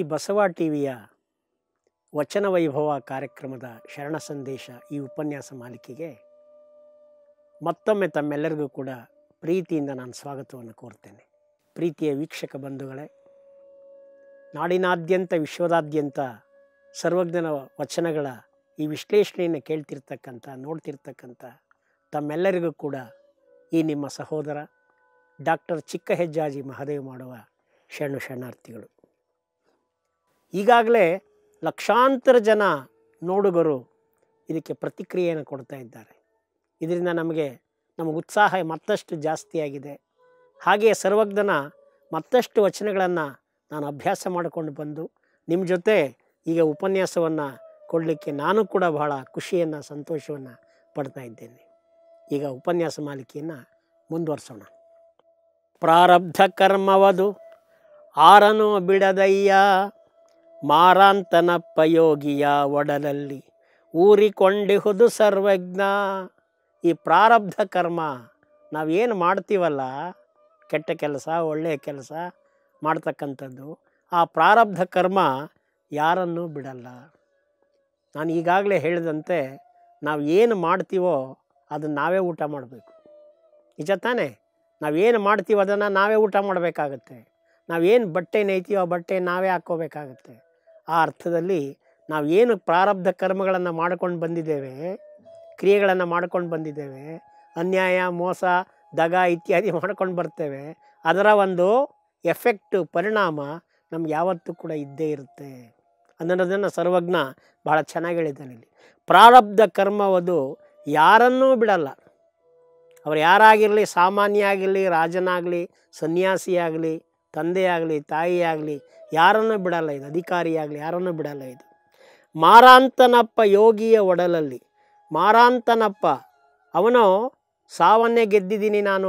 ಬಸವ ಟಿವಿಯ ವಚನ ವೈಭವ ಕಾರ್ಯಕ್ರಮದ ಶರಣ ಸಂದೇಶ ಈ ಉಪನ್ಯಾಸ ಮಾಲಿಕೆಗೆ ಮತ್ತೊಮ್ಮೆ ತಮ್ಮೆಲ್ಲರಿಗೂ ಕೂಡ ಪ್ರೀತಿಯಿಂದ ನಾನು ಸ್ವಾಗತವನ್ನು ಕೋರ್ತೇನೆ ಪ್ರೀತಿಯ ವೀಕ್ಷಕ ಬಂಧುಗಳೇ ನಾಡಿನಾದ್ಯಂತ ವಿಶ್ವದಾದ್ಯಂತ ಸರ್ವಜ್ಞನ ವಚನಗಳ ಈ ವಿಶ್ಲೇಷಣೆಯನ್ನು ಕೇಳ್ತಿರ್ತಕ್ಕಂಥ ನೋಡ್ತಿರ್ತಕ್ಕಂಥ ತಮ್ಮೆಲ್ಲರಿಗೂ ಕೂಡ ಈ ನಿಮ್ಮ ಸಹೋದರ ಡಾಕ್ಟರ್ ಚಿಕ್ಕ ಹೆಜ್ಜಾಜಿ ಮಹದೇವ್ ಮಾಡುವ ಶರಣು ಶರಣಾರ್ಥಿಗಳು ಈಗಾಗಲೇ ಲಕ್ಷಾಂತರ ಜನ ನೋಡುಗರು ಇದಕ್ಕೆ ಪ್ರತಿಕ್ರಿಯೆಯನ್ನು ಕೊಡ್ತಾ ಇದ್ದಾರೆ ಇದರಿಂದ ನಮಗೆ ನಮಗೆ ಉತ್ಸಾಹ ಮತ್ತಷ್ಟು ಜಾಸ್ತಿಯಾಗಿದೆ ಹಾಗೆಯೇ ಸರ್ವಜ್ಞನ ಮತ್ತಷ್ಟು ವಚನಗಳನ್ನು ನಾನು ಅಭ್ಯಾಸ ಮಾಡಿಕೊಂಡು ಬಂದು ನಿಮ್ಮ ಜೊತೆ ಈಗ ಉಪನ್ಯಾಸವನ್ನು ಕೊಡಲಿಕ್ಕೆ ನಾನು ಕೂಡ ಬಹಳ ಖುಷಿಯನ್ನು ಸಂತೋಷವನ್ನು ಪಡ್ತಾ ಇದ್ದೇನೆ ಈಗ ಉಪನ್ಯಾಸ ಮಾಲಿಕೆಯನ್ನು ಮುಂದುವರ್ಸೋಣ ಪ್ರಾರಬ್ಧ ಕರ್ಮವದು ಆರನು ಬಿಡದಯ್ಯ ಮಾರಾಂತನಪ್ಪ ಯೋಗಿಯ ಒಡಲಲ್ಲಿ ಊರಿಕೊಂಡಿಹುದು ಸರ್ವಜ್ಞ ಈ ಪ್ರಾರಬ್ಧ ಕರ್ಮ ನಾವೇನು ಮಾಡ್ತೀವಲ್ಲ ಕೆಟ್ಟ ಕೆಲಸ ಒಳ್ಳೆಯ ಕೆಲಸ ಮಾಡ್ತಕ್ಕಂಥದ್ದು ಆ ಪ್ರಾರಬ್ಧ ಕರ್ಮ ಯಾರನ್ನೂ ಬಿಡಲ್ಲ ನಾನು ಈಗಾಗಲೇ ಹೇಳಿದಂತೆ ನಾವು ಏನು ಮಾಡ್ತೀವೋ ಅದನ್ನು ನಾವೇ ಊಟ ಮಾಡಬೇಕು ನಿಜ ತಾನೇ ನಾವೇನು ಮಾಡ್ತೀವೋ ಅದನ್ನು ನಾವೇ ಊಟ ಮಾಡಬೇಕಾಗತ್ತೆ ನಾವೇನು ಬಟ್ಟೆ ನೇಯ್ತೀವೋ ಆ ಬಟ್ಟೆ ನಾವೇ ಹಾಕ್ಕೋಬೇಕಾಗತ್ತೆ ಆ ಅರ್ಥದಲ್ಲಿ ನಾವು ಏನು ಪ್ರಾರಬ್ಧ ಕರ್ಮಗಳನ್ನು ಮಾಡ್ಕೊಂಡು ಬಂದಿದ್ದೇವೆ ಕ್ರಿಯೆಗಳನ್ನು ಮಾಡ್ಕೊಂಡು ಬಂದಿದ್ದೇವೆ ಅನ್ಯಾಯ ಮೋಸ ದಗ ಇತ್ಯಾದಿ ಮಾಡ್ಕೊಂಡು ಬರ್ತೇವೆ ಅದರ ಒಂದು ಎಫೆಕ್ಟು ಪರಿಣಾಮ ನಮ್ಗೆ ಯಾವತ್ತೂ ಕೂಡ ಇದ್ದೇ ಇರುತ್ತೆ ಅನ್ನೋದನ್ನು ಸರ್ವಜ್ಞ ಭಾಳ ಚೆನ್ನಾಗಿ ಹೇಳಿದ್ದಾನೆ ಇಲ್ಲಿ ಪ್ರಾರಬ್ಧ ಕರ್ಮವದು ಯಾರನ್ನೂ ಬಿಡಲ್ಲ ಅವ್ರು ಯಾರಾಗಿರಲಿ ಸಾಮಾನ್ಯ ಆಗಿರಲಿ ರಾಜನಾಗಲಿ ಸನ್ಯಾಸಿಯಾಗಲಿ ತಂದೆಯಾಗಲಿ ತಾಯಿಯಾಗಲಿ ಯಾರನ್ನೂ ಬಿಡಲ್ಲ ಇದು ಅಧಿಕಾರಿಯಾಗಲಿ ಯಾರನ್ನೂ ಬಿಡಲ್ಲ ಇದು ಮಾರಾಂತನಪ್ಪ ಯೋಗಿಯ ಒಡಲಲ್ಲಿ ಮಾರಾಂತನಪ್ಪ ಅವನು ಸಾವನ್ನೇ ಗೆದ್ದಿದ್ದೀನಿ ನಾನು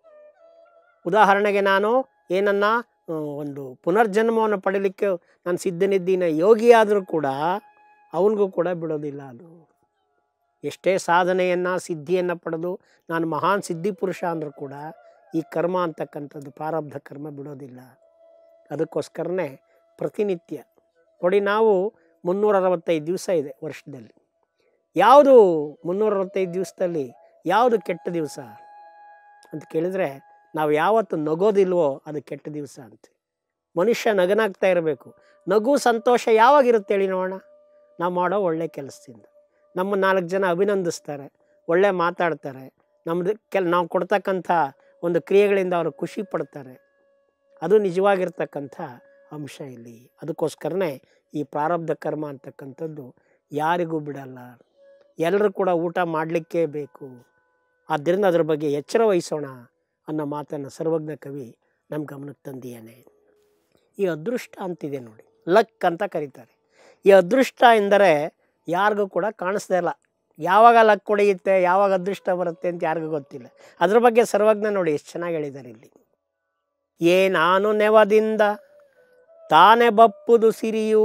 ಉದಾಹರಣೆಗೆ ನಾನು ಏನನ್ನ ಆ, ಒಂದು ಪುನರ್ಜನ್ಮವನ್ನು ಪಡೀಲಿಕ್ಕೆ ನಾನು ಸಿದ್ಧನಿದ್ದೀನ ಯೋಗಿಯಾದರೂ ಕೂಡ ಅವನಿಗೂ ಕೂಡ ಬಿಡೋದಿಲ್ಲ ಅದು ಎಷ್ಟೇ ಸಾಧನೆಯನ್ನು ಸಿದ್ಧಿಯನ್ನು ಪಡೆದು ನಾನು ಮಹಾನ್ ಸಿದ್ಧಿ ಪುರುಷ ಅಂದರೂ ಕೂಡ ಈ ಕರ್ಮ ಅಂತಕ್ಕಂಥದ್ದು ಪ್ರಾರಬ್ಧ ಕರ್ಮ ಬಿಡೋದಿಲ್ಲ ಅದಕ್ಕೋಸ್ಕರನೇ ಪ್ರತಿನಿತ್ಯ ನೋಡಿ ನಾವು ಮುನ್ನೂರ ಅರವತ್ತೈದು ದಿವಸ ಇದೆ ವರ್ಷದಲ್ಲಿ ಯಾವುದು ಮುನ್ನೂರ ಅರವತ್ತೈದು ದಿವಸದಲ್ಲಿ ಯಾವುದು ಕೆಟ್ಟ ದಿವಸ ಅಂತ ಕೇಳಿದರೆ ನಾವು ಯಾವತ್ತು ನಗೋದಿಲ್ವೋ ಅದು ಕೆಟ್ಟ ದಿವಸ ಅಂತ ಮನುಷ್ಯ ನಗನಾಗ್ತಾ ಇರಬೇಕು ನಗು ಸಂತೋಷ ಯಾವಾಗಿರುತ್ತೆ ಹೇಳಿ ನೋಡೋಣ ನಾವು ಮಾಡೋ ಒಳ್ಳೆ ಕೆಲಸದಿಂದ ನಮ್ಮ ನಾಲ್ಕು ಜನ ಅಭಿನಂದಿಸ್ತಾರೆ ಒಳ್ಳೆ ಮಾತಾಡ್ತಾರೆ ನಮ್ಮದು ಕೆಲ ನಾವು ಕೊಡ್ತಕ್ಕಂಥ ಒಂದು ಕ್ರಿಯೆಗಳಿಂದ ಅವರು ಖುಷಿ ಪಡ್ತಾರೆ ಅದು ನಿಜವಾಗಿರ್ತಕ್ಕಂಥ ಅಂಶ ಇಲ್ಲಿ ಅದಕ್ಕೋಸ್ಕರನೇ ಈ ಪ್ರಾರಬ್ಧ ಕರ್ಮ ಅಂತಕ್ಕಂಥದ್ದು ಯಾರಿಗೂ ಬಿಡಲ್ಲ ಎಲ್ಲರೂ ಕೂಡ ಊಟ ಮಾಡಲಿಕ್ಕೇ ಬೇಕು ಆದ್ದರಿಂದ ಅದ್ರ ಬಗ್ಗೆ ಎಚ್ಚರ ವಹಿಸೋಣ ಅನ್ನೋ ಮಾತನ್ನು ಸರ್ವಜ್ಞ ಕವಿ ನಮ್ಮ ಗಮನಕ್ಕೆ ತಂದಿಯಾನೆ ಈ ಅದೃಷ್ಟ ಅಂತಿದೆ ನೋಡಿ ಲಕ್ ಅಂತ ಕರೀತಾರೆ ಈ ಅದೃಷ್ಟ ಎಂದರೆ ಯಾರಿಗೂ ಕೂಡ ಕಾಣಿಸ್ದೇ ಇಲ್ಲ ಯಾವಾಗ ಲಕ್ ಹೊಡೆಯುತ್ತೆ ಯಾವಾಗ ಅದೃಷ್ಟ ಬರುತ್ತೆ ಅಂತ ಯಾರಿಗೂ ಗೊತ್ತಿಲ್ಲ ಅದ್ರ ಬಗ್ಗೆ ಸರ್ವಜ್ಞ ನೋಡಿ ಎಷ್ಟು ಚೆನ್ನಾಗಿ ಹೇಳಿದ್ದಾರೆ ಇಲ್ಲಿ ಏನಾನು ನೆವದಿಂದ ತಾನೆ ಬಪ್ಪುದು ಸಿರಿಯು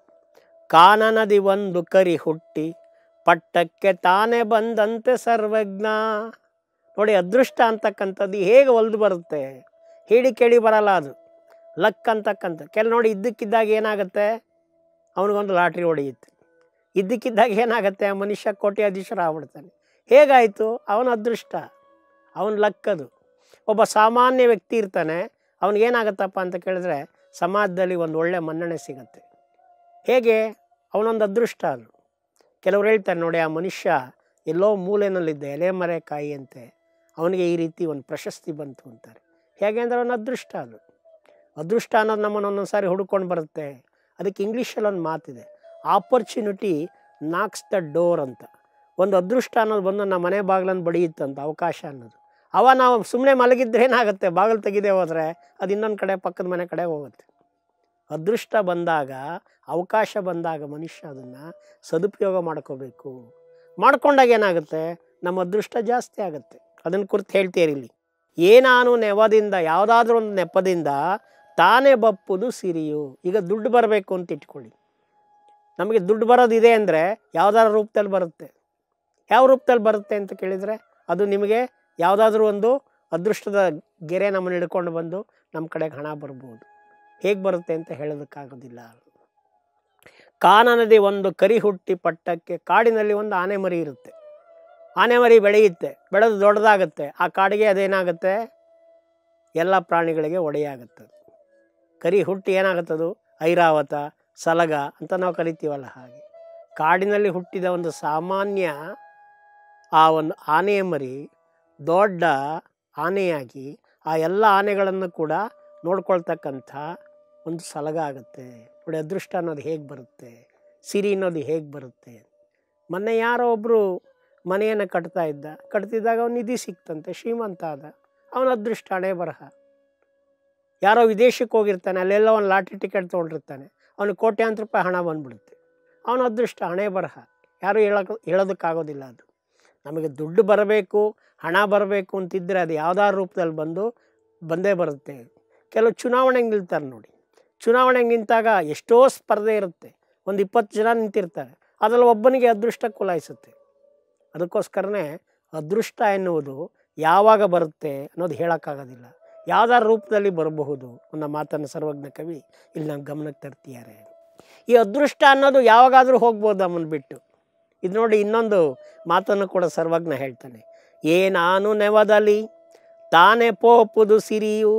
ಕಾನನದಿ ಒಂದು ಕರಿ ಹುಟ್ಟಿ ಪಟ್ಟಕ್ಕೆ ತಾನೇ ಬಂದಂತೆ ಸರ್ವಜ್ಞ ನೋಡಿ ಅದೃಷ್ಟ ಅಂತಕ್ಕಂಥದ್ದು ಹೇಗೆ ಒಲ್ದು ಬರುತ್ತೆ ಹೇಳಿ ಕೇಳಿ ಬರಲ್ಲ ಅದು ಲಕ್ ಅಂತಕ್ಕಂಥ ಕೆಲ ನೋಡಿ ಇದ್ದಕ್ಕಿದ್ದಾಗ ಏನಾಗುತ್ತೆ ಅವನಿಗೊಂದು ಲಾಟ್ರಿ ಹೊಡೆಯುತ್ತೆ ಇದ್ದಕ್ಕಿದ್ದಾಗ ಏನಾಗುತ್ತೆ ಆ ಮನುಷ್ಯ ಕೋಟ್ಯಾಧೀಶರ ಆಗ್ಬಿಡ್ತಾನೆ ಹೇಗಾಯಿತು ಅವನ ಅದೃಷ್ಟ ಅವನ ಲಕ್ ಅದು ಒಬ್ಬ ಸಾಮಾನ್ಯ ವ್ಯಕ್ತಿ ಇರ್ತಾನೆ ಅವನಿಗೇನಾಗತ್ತಪ್ಪ ಅಂತ ಕೇಳಿದ್ರೆ ಸಮಾಜದಲ್ಲಿ ಒಂದು ಒಳ್ಳೆ ಮನ್ನಣೆ ಸಿಗತ್ತೆ ಹೇಗೆ ಅವನೊಂದು ಅದೃಷ್ಟ ಅದು ಕೆಲವ್ರು ಹೇಳ್ತಾರೆ ನೋಡಿ ಆ ಮನುಷ್ಯ ಎಲ್ಲೋ ಮೂಲೆಯಲ್ಲಿದ್ದ ಎಲೆ ಮರೆ ಕಾಯಿ ಅಂತೆ ಅವನಿಗೆ ಈ ರೀತಿ ಒಂದು ಪ್ರಶಸ್ತಿ ಬಂತು ಅಂತಾರೆ ಹೇಗೆ ಅಂದರೆ ಅವನ ಅದೃಷ್ಟ ಅದು ಅದೃಷ್ಟ ಅನ್ನೋದು ನಮ್ಮನ್ನು ಒಂದೊಂದು ಸಾರಿ ಹುಡ್ಕೊಂಡು ಬರುತ್ತೆ ಅದಕ್ಕೆ ಇಂಗ್ಲೀಷಲ್ಲಿ ಒಂದು ಮಾತಿದೆ ಆಪರ್ಚುನಿಟಿ ನಾಕ್ಸ್ ದ ಡೋರ್ ಅಂತ ಒಂದು ಅದೃಷ್ಟ ಅನ್ನೋದು ಬಂದು ನಮ್ಮ ಮನೆ ಬಾಗಿಲನ್ನು ಬಡಿಯುತ್ತಂತ ಅವಕಾಶ ಅನ್ನೋದು ಅವ ನಾವು ಸುಮ್ಮನೆ ಮಲಗಿದ್ರೆ ಏನಾಗುತ್ತೆ ಬಾಗಿಲು ತೆಗೆದೇ ಹೋದರೆ ಅದು ಇನ್ನೊಂದು ಕಡೆ ಪಕ್ಕದ ಮನೆ ಕಡೆ ಹೋಗುತ್ತೆ ಅದೃಷ್ಟ ಬಂದಾಗ ಅವಕಾಶ ಬಂದಾಗ ಮನುಷ್ಯ ಅದನ್ನು ಸದುಪಯೋಗ ಮಾಡ್ಕೋಬೇಕು ಮಾಡ್ಕೊಂಡಾಗ ಏನಾಗುತ್ತೆ ನಮ್ಮ ಅದೃಷ್ಟ ಜಾಸ್ತಿ ಆಗುತ್ತೆ ಅದನ್ನು ಕುರಿತು ಹೇಳ್ತೀರಿ ಇಲ್ಲಿ ಏನಾನು ನೆವದಿಂದ ಯಾವುದಾದ್ರೂ ಒಂದು ನೆಪದಿಂದ ತಾನೇ ಬಪ್ಪುದು ಸಿರಿಯು ಈಗ ದುಡ್ಡು ಬರಬೇಕು ಅಂತ ಇಟ್ಕೊಳ್ಳಿ ನಮಗೆ ದುಡ್ಡು ಬರೋದಿದೆ ಅಂದರೆ ಯಾವುದಾದ್ರು ರೂಪದಲ್ಲಿ ಬರುತ್ತೆ ಯಾವ ರೂಪದಲ್ಲಿ ಬರುತ್ತೆ ಅಂತ ಕೇಳಿದರೆ ಅದು ನಿಮಗೆ ಯಾವುದಾದ್ರೂ ಒಂದು ಅದೃಷ್ಟದ ಗೆರೆ ನಮ್ಮನ್ನು ಹಿಡ್ಕೊಂಡು ಬಂದು ನಮ್ಮ ಕಡೆಗೆ ಹಣ ಬರ್ಬೋದು ಹೇಗೆ ಬರುತ್ತೆ ಅಂತ ಹೇಳೋದಕ್ಕಾಗೋದಿಲ್ಲ ಕಾನನದಿ ಒಂದು ಕರಿ ಹುಟ್ಟಿ ಪಟ್ಟಕ್ಕೆ ಕಾಡಿನಲ್ಲಿ ಒಂದು ಆನೆ ಮರಿ ಇರುತ್ತೆ ಆನೆ ಮರಿ ಬೆಳೆಯುತ್ತೆ ಬೆಳೆದು ದೊಡ್ಡದಾಗುತ್ತೆ ಆ ಕಾಡಿಗೆ ಅದೇನಾಗುತ್ತೆ ಎಲ್ಲ ಪ್ರಾಣಿಗಳಿಗೆ ಒಡೆಯಾಗುತ್ತೆ ಕರಿ ಹುಟ್ಟಿ ಏನಾಗುತ್ತದು ಐರಾವತ ಸಲಗ ಅಂತ ನಾವು ಕರಿತೀವಲ್ಲ ಹಾಗೆ ಕಾಡಿನಲ್ಲಿ ಹುಟ್ಟಿದ ಒಂದು ಸಾಮಾನ್ಯ ಆ ಒಂದು ಆನೆಯ ಮರಿ ದೊಡ್ಡ ಆನೆಯಾಗಿ ಆ ಎಲ್ಲ ಆನೆಗಳನ್ನು ಕೂಡ ನೋಡ್ಕೊಳ್ತಕ್ಕಂಥ ಒಂದು ಸಲಗ ಆಗುತ್ತೆ ನೋಡಿ ಅದೃಷ್ಟ ಅನ್ನೋದು ಹೇಗೆ ಬರುತ್ತೆ ಸಿರಿ ಅನ್ನೋದು ಹೇಗೆ ಬರುತ್ತೆ ಮೊನ್ನೆ ಯಾರೋ ಒಬ್ಬರು ಮನೆಯನ್ನು ಕಟ್ತಾ ಇದ್ದ ಕಟ್ತಿದ್ದಾಗ ಅವ್ನು ನಿಧಿ ಸಿಕ್ತಂತೆ ಶ್ರೀಮಂತ ಆದ ಅವನ ಅದೃಷ್ಟ ಹಣೆ ಬರಹ ಯಾರೋ ವಿದೇಶಕ್ಕೆ ಹೋಗಿರ್ತಾನೆ ಅಲ್ಲೆಲ್ಲ ಒಂದು ಲಾಟ್ರಿ ಟಿಕೆಟ್ ತೊಗೊಂಡಿರ್ತಾನೆ ಅವನಿಗೆ ಕೋಟ್ಯಾಂತರ ರೂಪಾಯಿ ಹಣ ಬಂದ್ಬಿಡುತ್ತೆ ಅವನ ಅದೃಷ್ಟ ಹಣೆ ಬರಹ ಯಾರು ಹೇಳೋಕೆ ಹೇಳೋದಕ್ಕಾಗೋದಿಲ್ಲ ಅದು ನಮಗೆ ದುಡ್ಡು ಬರಬೇಕು ಹಣ ಬರಬೇಕು ಅಂತಿದ್ದರೆ ಅದು ಯಾವ್ದಾದ್ರು ರೂಪದಲ್ಲಿ ಬಂದು ಬಂದೇ ಬರುತ್ತೆ ಕೆಲವು ಚುನಾವಣೆಗೆ ನಿಲ್ತಾರೆ ನೋಡಿ ಚುನಾವಣೆಗೆ ನಿಂತಾಗ ಎಷ್ಟೋ ಸ್ಪರ್ಧೆ ಇರುತ್ತೆ ಒಂದು ಇಪ್ಪತ್ತು ಜನ ನಿಂತಿರ್ತಾರೆ ಅದರಲ್ಲಿ ಒಬ್ಬನಿಗೆ ಅದೃಷ್ಟ ಕುಲಾಯಿಸುತ್ತೆ ಅದಕ್ಕೋಸ್ಕರನೇ ಅದೃಷ್ಟ ಎನ್ನುವುದು ಯಾವಾಗ ಬರುತ್ತೆ ಅನ್ನೋದು ಹೇಳೋಕ್ಕಾಗೋದಿಲ್ಲ ಯಾವ್ದಾರ ರೂಪದಲ್ಲಿ ಬರಬಹುದು ಅನ್ನೋ ಮಾತನ್ನು ಸರ್ವಜ್ಞ ಕವಿ ಇಲ್ಲಿ ನಾವು ಗಮನಕ್ಕೆ ತರ್ತಿದ್ದಾರೆ ಈ ಅದೃಷ್ಟ ಅನ್ನೋದು ಯಾವಾಗಾದರೂ ಹೋಗ್ಬೋದು ನಮ್ಮನ್ನು ಬಿಟ್ಟು ಇದು ನೋಡಿ ಇನ್ನೊಂದು ಮಾತನ್ನು ಕೂಡ ಸರ್ವಜ್ಞ ಹೇಳ್ತಾನೆ ಏನಾನು ನೆವದಲ್ಲಿ ತಾನೇ ಪೋಪುದು ಸಿರಿಯು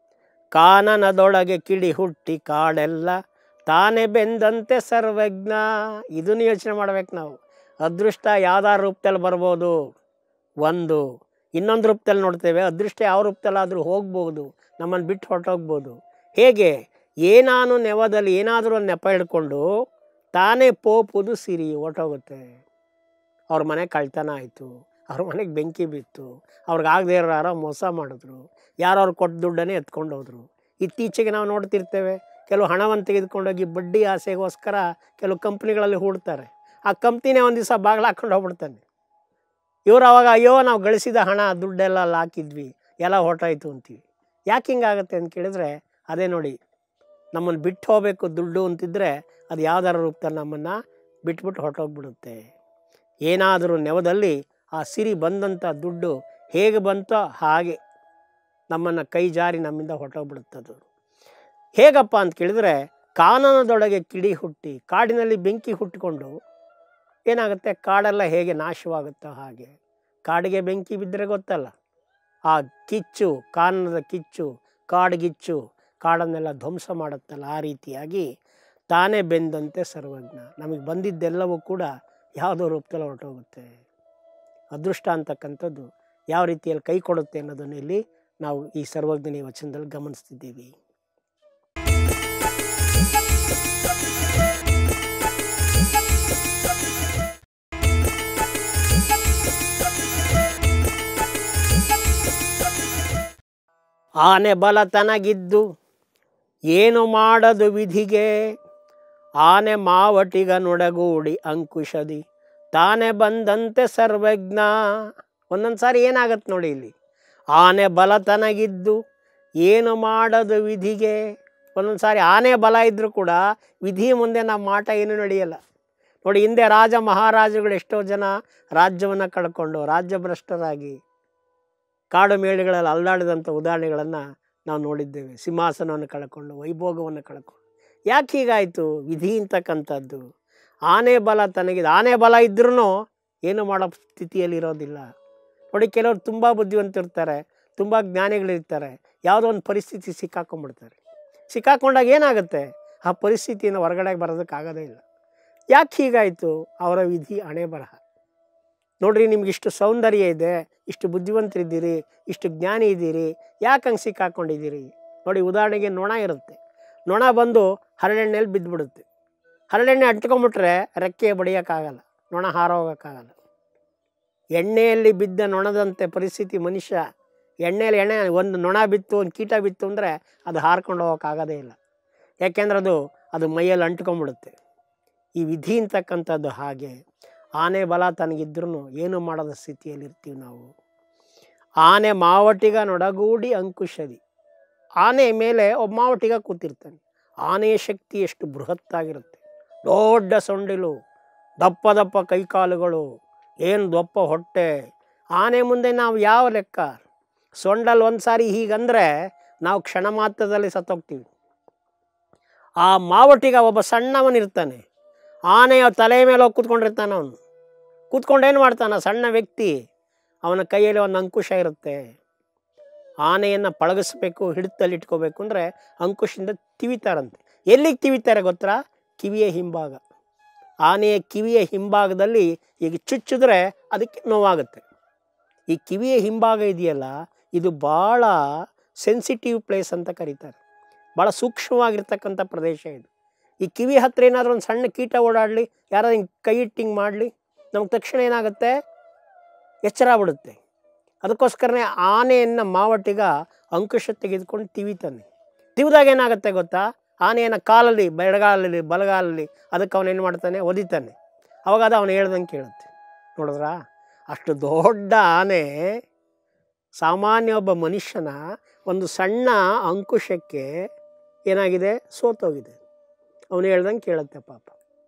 ಕಾನನದೊಳಗೆ ಕಿಡಿ ಹುಟ್ಟಿ ಕಾಡೆಲ್ಲ ತಾನೇ ಬೆಂದಂತೆ ಸರ್ವಜ್ಞ ಇದನ್ನು ಯೋಚನೆ ಮಾಡ್ಬೇಕು ನಾವು ಅದೃಷ್ಟ ಯಾವ್ದಾರ ರೂಪದಲ್ಲಿ ಬರ್ಬೋದು ಒಂದು ಇನ್ನೊಂದು ರೂಪದಲ್ಲಿ ನೋಡ್ತೇವೆ ಅದೃಷ್ಟ ಯಾವ ರೂಪದಲ್ಲಾದರೂ ಹೋಗ್ಬೋದು ನಮ್ಮನ್ನು ಬಿಟ್ಟು ಹೊರಟೋಗ್ಬೋದು ಹೇಗೆ ಏನಾನು ನೆವದಲ್ಲಿ ಏನಾದರೂ ಒಂದು ನೆಪ ಹಿಡ್ಕೊಂಡು ತಾನೇ ಪೋಪುದು ಸಿರಿ ಹೊರಟೋಗುತ್ತೆ ಅವ್ರ ಮನೆ ಕಳ್ತನ ಆಯಿತು ಅವ್ರ ಮನೆಗೆ ಬೆಂಕಿ ಬಿತ್ತು ಅವ್ರಿಗೆ ಆಗದೆ ಇರೋ ಯಾರೋ ಮೋಸ ಮಾಡಿದ್ರು ಯಾರೋ ಅವ್ರು ಕೊಟ್ಟ ದುಡ್ಡನ್ನೇ ಎತ್ಕೊಂಡು ಹೋದ್ರು ಇತ್ತೀಚೆಗೆ ನಾವು ನೋಡ್ತಿರ್ತೇವೆ ಕೆಲವು ಹಣವನ್ನು ತೆಗೆದುಕೊಂಡೋಗಿ ಬಡ್ಡಿ ಆಸೆಗೋಸ್ಕರ ಕೆಲವು ಕಂಪ್ನಿಗಳಲ್ಲಿ ಹೂಡ್ತಾರೆ ಆ ಕಂಪ್ನಿನೇ ಒಂದು ದಿವಸ ಬಾಗಿಲು ಹಾಕ್ಕೊಂಡು ಹೋಗ್ಬಿಡ್ತಾನೆ ಇವ್ರು ಅವಾಗ ಅಯ್ಯೋ ನಾವು ಗಳಿಸಿದ ಹಣ ದುಡ್ಡೆಲ್ಲ ಅಲ್ಲಿ ಹಾಕಿದ್ವಿ ಎಲ್ಲ ಹೊರಟಾಯ್ತು ಅಂತೀವಿ ಯಾಕೆ ಹಿಂಗಾಗುತ್ತೆ ಅಂತ ಕೇಳಿದ್ರೆ ಅದೇ ನೋಡಿ ನಮ್ಮನ್ನು ಬಿಟ್ಟು ಹೋಗಬೇಕು ದುಡ್ಡು ಅಂತಿದ್ರೆ ಅದು ಯಾವ್ದಾರ ರೂಪದಲ್ಲಿ ನಮ್ಮನ್ನು ಬಿಟ್ಬಿಟ್ಟು ಹೊರಟೋಗ್ಬಿಡುತ್ತೆ ಏನಾದರೂ ನೆವದಲ್ಲಿ ಆ ಸಿರಿ ಬಂದಂಥ ದುಡ್ಡು ಹೇಗೆ ಬಂತೋ ಹಾಗೆ ನಮ್ಮನ್ನು ಕೈ ಜಾರಿ ನಮ್ಮಿಂದ ಹೊರಟೋಗ್ಬಿಡುತ್ತದು ಹೇಗಪ್ಪ ಅಂತ ಕೇಳಿದ್ರೆ ಕಾನನದೊಳಗೆ ಕಿಡಿ ಹುಟ್ಟಿ ಕಾಡಿನಲ್ಲಿ ಬೆಂಕಿ ಹುಟ್ಟಿಕೊಂಡು ಏನಾಗುತ್ತೆ ಕಾಡೆಲ್ಲ ಹೇಗೆ ನಾಶವಾಗುತ್ತೋ ಹಾಗೆ ಕಾಡಿಗೆ ಬೆಂಕಿ ಬಿದ್ದರೆ ಗೊತ್ತಲ್ಲ ಆ ಕಿಚ್ಚು ಕಾನನದ ಕಿಚ್ಚು ಕಾಡ್ಗಿಚ್ಚು ಕಾಡನ್ನೆಲ್ಲ ಧ್ವಂಸ ಮಾಡುತ್ತಲ್ಲ ಆ ರೀತಿಯಾಗಿ ತಾನೇ ಬೆಂದಂತೆ ಸರ್ವಜ್ಞ ನಮಗೆ ಬಂದಿದ್ದೆಲ್ಲವೂ ಕೂಡ ಯಾವುದೋ ರೂಪದಲ್ಲಿ ಹೊರಟೋಗುತ್ತೆ ಅದೃಷ್ಟ ಅಂತಕ್ಕಂಥದ್ದು ಯಾವ ರೀತಿಯಲ್ಲಿ ಕೈ ಕೊಡುತ್ತೆ ಅನ್ನೋದನ್ನು ಇಲ್ಲಿ ನಾವು ಈ ಸರ್ವಜ್ಞನಿ ವಚನದಲ್ಲಿ ಗಮನಿಸ್ತಿದ್ದೀವಿ ಆನೆ ಬಲ ತನಗಿದ್ದು ಏನು ಮಾಡದು ವಿಧಿಗೆ ಆನೆ ಮಾವಟಿಗ ನೊಡಗೂಡಿ ಅಂಕುಶದಿ ತಾನೇ ಬಂದಂತೆ ಸರ್ವಜ್ಞ ಒಂದೊಂದು ಸಾರಿ ಏನಾಗತ್ತೆ ನೋಡಿ ಇಲ್ಲಿ ಆನೆ ಬಲ ತನಗಿದ್ದು ಏನು ಮಾಡದು ವಿಧಿಗೆ ಒಂದೊಂದು ಸಾರಿ ಆನೆ ಬಲ ಇದ್ದರೂ ಕೂಡ ವಿಧಿ ಮುಂದೆ ನಮ್ಮ ಮಾಟ ಏನೂ ನಡೆಯಲ್ಲ ನೋಡಿ ಹಿಂದೆ ರಾಜ ಮಹಾರಾಜಗಳು ಎಷ್ಟೋ ಜನ ರಾಜ್ಯವನ್ನು ಕಳ್ಕೊಂಡು ರಾಜ್ಯ ಭ್ರಷ್ಟರಾಗಿ ಕಾಡು ಮೇಳುಗಳಲ್ಲಿ ಅಲ್ಲಾಡಿದಂಥ ಉದಾಹರಣೆಗಳನ್ನು ನಾವು ನೋಡಿದ್ದೇವೆ ಸಿಂಹಾಸನವನ್ನು ಕಳ್ಕೊಂಡು ವೈಭೋಗವನ್ನು ಕಳ್ಕೊಂಡು ಯಾಕೆ ಹೀಗಾಯಿತು ವಿಧಿ ಅಂತಕ್ಕಂಥದ್ದು ಆನೆ ಬಲ ತನಗಿದೆ ಆನೆ ಬಲ ಇದ್ರೂ ಏನು ಮಾಡೋ ಸ್ಥಿತಿಯಲ್ಲಿ ಇರೋದಿಲ್ಲ ನೋಡಿ ಕೆಲವರು ತುಂಬ ಬುದ್ಧಿವಂತಿರ್ತಾರೆ ತುಂಬ ಜ್ಞಾನಿಗಳಿರ್ತಾರೆ ಯಾವುದೋ ಒಂದು ಪರಿಸ್ಥಿತಿ ಸಿಕ್ಕಾಕೊಂಡ್ಬಿಡ್ತಾರೆ ಸಿಕ್ಕಾಕೊಂಡಾಗ ಏನಾಗುತ್ತೆ ಆ ಪರಿಸ್ಥಿತಿಯಿಂದ ಹೊರಗಡೆ ಬರೋದಕ್ಕಾಗೋದೇ ಇಲ್ಲ ಯಾಕೆ ಹೀಗಾಯಿತು ಅವರ ವಿಧಿ ಹಣೆ ಬರಹ ನೋಡ್ರಿ ನಿಮ್ಗೆ ಇಷ್ಟು ಸೌಂದರ್ಯ ಇದೆ ಇಷ್ಟು ಬುದ್ಧಿವಂತರಿದ್ದೀರಿ ಇಷ್ಟು ಜ್ಞಾನಿ ಇದ್ದೀರಿ ಯಾಕೆ ಹಂಗೆ ಸಿಕ್ಕಾಕೊಂಡಿದ್ದೀರಿ ನೋಡಿ ಉದಾಹರಣೆಗೆ ನೊಣ ಇರುತ್ತೆ ನೊಣ ಬಂದು ಹರಳೆಣ್ಣೆಯಲ್ಲಿ ಬಿದ್ದುಬಿಡುತ್ತೆ ಹರಳೆಣ್ಣೆ ಅಂಟ್ಕೊಂಬಿಟ್ರೆ ರೆಕ್ಕೆ ಬಡಿಯೋಕ್ಕಾಗಲ್ಲ ನೊಣ ಹಾರೋಗೋಕ್ಕಾಗಲ್ಲ ಎಣ್ಣೆಯಲ್ಲಿ ಬಿದ್ದ ನೊಣದಂತೆ ಪರಿಸ್ಥಿತಿ ಮನುಷ್ಯ ಎಣ್ಣೆಯಲ್ಲಿ ಎಣ್ಣೆ ಒಂದು ನೊಣ ಬಿತ್ತು ಒಂದು ಕೀಟ ಬಿತ್ತು ಅಂದರೆ ಅದು ಹಾರ್ಕೊಂಡು ಹೋಗೋಕ್ಕಾಗೋದೇ ಇಲ್ಲ ಯಾಕೆಂದ್ರೆ ಅದು ಅದು ಮೈಯಲ್ಲಿ ಅಂಟ್ಕೊಂಬಿಡುತ್ತೆ ಈ ವಿಧಿ ಅಂತಕ್ಕಂಥದ್ದು ಹಾಗೆ ಆನೆ ಬಲ ತನಗಿದ್ರೂ ಏನು ಮಾಡದ ಸ್ಥಿತಿಯಲ್ಲಿ ಇರ್ತೀವಿ ನಾವು ಆನೆ ಮಾವಟಿಗ ನೊಡಗೂಡಿ ಅಂಕುಶದಿ ಆನೆ ಮೇಲೆ ಒಬ್ಬ ಮಾವಟಿಗ ಕೂತಿರ್ತಾನೆ ಆನೆಯ ಶಕ್ತಿ ಎಷ್ಟು ಬೃಹತ್ತಾಗಿರುತ್ತೆ ದೊಡ್ಡ ಸೊಂಡಿಲು ದಪ್ಪ ದಪ್ಪ ಕೈಕಾಲುಗಳು ಏನು ದಪ್ಪ ಹೊಟ್ಟೆ ಆನೆ ಮುಂದೆ ನಾವು ಯಾವ ಲೆಕ್ಕ ಸೊಂಡಲ್ಲಿ ಒಂದು ಸಾರಿ ಹೀಗಂದರೆ ನಾವು ಕ್ಷಣ ಮಾತ್ರದಲ್ಲಿ ಸತ್ತೋಗ್ತೀವಿ ಆ ಮಾವಟಿಗ ಒಬ್ಬ ಸಣ್ಣವನಿರ್ತಾನೆ ಆನೆಯ ತಲೆ ಮೇಲೆ ಹೋಗಿ ಕೂತ್ಕೊಂಡಿರ್ತಾನೆ ಅವನು ಕೂತ್ಕೊಂಡು ಏನು ಮಾಡ್ತಾನೆ ಆ ಸಣ್ಣ ವ್ಯಕ್ತಿ ಅವನ ಕೈಯಲ್ಲಿ ಒಂದು ಅಂಕುಶ ಇರುತ್ತೆ ಆನೆಯನ್ನು ಪಳಗಿಸ್ಬೇಕು ಹಿಡಿತಲ್ಲಿ ಇಟ್ಕೋಬೇಕು ಅಂದರೆ ಅಂಕುಶದಿಂದ ತಿವಿತಾರಂತೆ ಎಲ್ಲಿಗೆ ತಿವಿತಾರೆ ಗೊತ್ತಾ ಕಿವಿಯ ಹಿಂಭಾಗ ಆನೆಯ ಕಿವಿಯ ಹಿಂಭಾಗದಲ್ಲಿ ಈಗ ಚುಚ್ಚಿದ್ರೆ ಅದಕ್ಕೆ ನೋವಾಗುತ್ತೆ ಈ ಕಿವಿಯ ಹಿಂಭಾಗ ಇದೆಯಲ್ಲ ಇದು ಭಾಳ ಸೆನ್ಸಿಟಿವ್ ಪ್ಲೇಸ್ ಅಂತ ಕರೀತಾರೆ ಭಾಳ ಸೂಕ್ಷ್ಮವಾಗಿರ್ತಕ್ಕಂಥ ಪ್ರದೇಶ ಇದು ಈ ಕಿವಿ ಹತ್ರ ಏನಾದರೂ ಒಂದು ಸಣ್ಣ ಕೀಟ ಓಡಾಡಲಿ ಯಾರಾದ್ರೂ ಹಿಂಗೆ ಕೈ ಇಟ್ಟು ಹಿಂಗೆ ಮಾಡಲಿ ನಮ್ಗೆ ತಕ್ಷಣ ಏನಾಗುತ್ತೆ ಎಚ್ಚರ ಆಗ್ಬಿಡುತ್ತೆ ಅದಕ್ಕೋಸ್ಕರನೇ ಆನೆಯನ್ನು ಮಾವಟಿಗ ಅಂಕುಶ ತೆಗೆದುಕೊಂಡು ತಿವಿತಾನೆ ತಿವಿದಾಗ ಏನಾಗುತ್ತೆ ಗೊತ್ತಾ ಆನೆಯನ್ನು ಕಾಲಲ್ಲಿ ಬೆಳಗಾಲಲ್ಲಿ ಬಲಗಾಲಲ್ಲಿ ಅದಕ್ಕೆ ಅವನು ಏನು ಮಾಡ್ತಾನೆ ಒದಿತಾನೆ ಅವಾಗ ಅದು ಅವನು ಹೇಳ್ದಂಗೆ ಕೇಳುತ್ತೆ ನೋಡಿದ್ರಾ ಅಷ್ಟು ದೊಡ್ಡ ಆನೆ ಸಾಮಾನ್ಯ ಒಬ್ಬ ಮನುಷ್ಯನ ಒಂದು ಸಣ್ಣ ಅಂಕುಶಕ್ಕೆ ಏನಾಗಿದೆ ಸೋತೋಗಿದೆ ಅವನು ಹೇಳ್ದಂಗೆ ಕೇಳುತ್ತೆ ಪಾಪ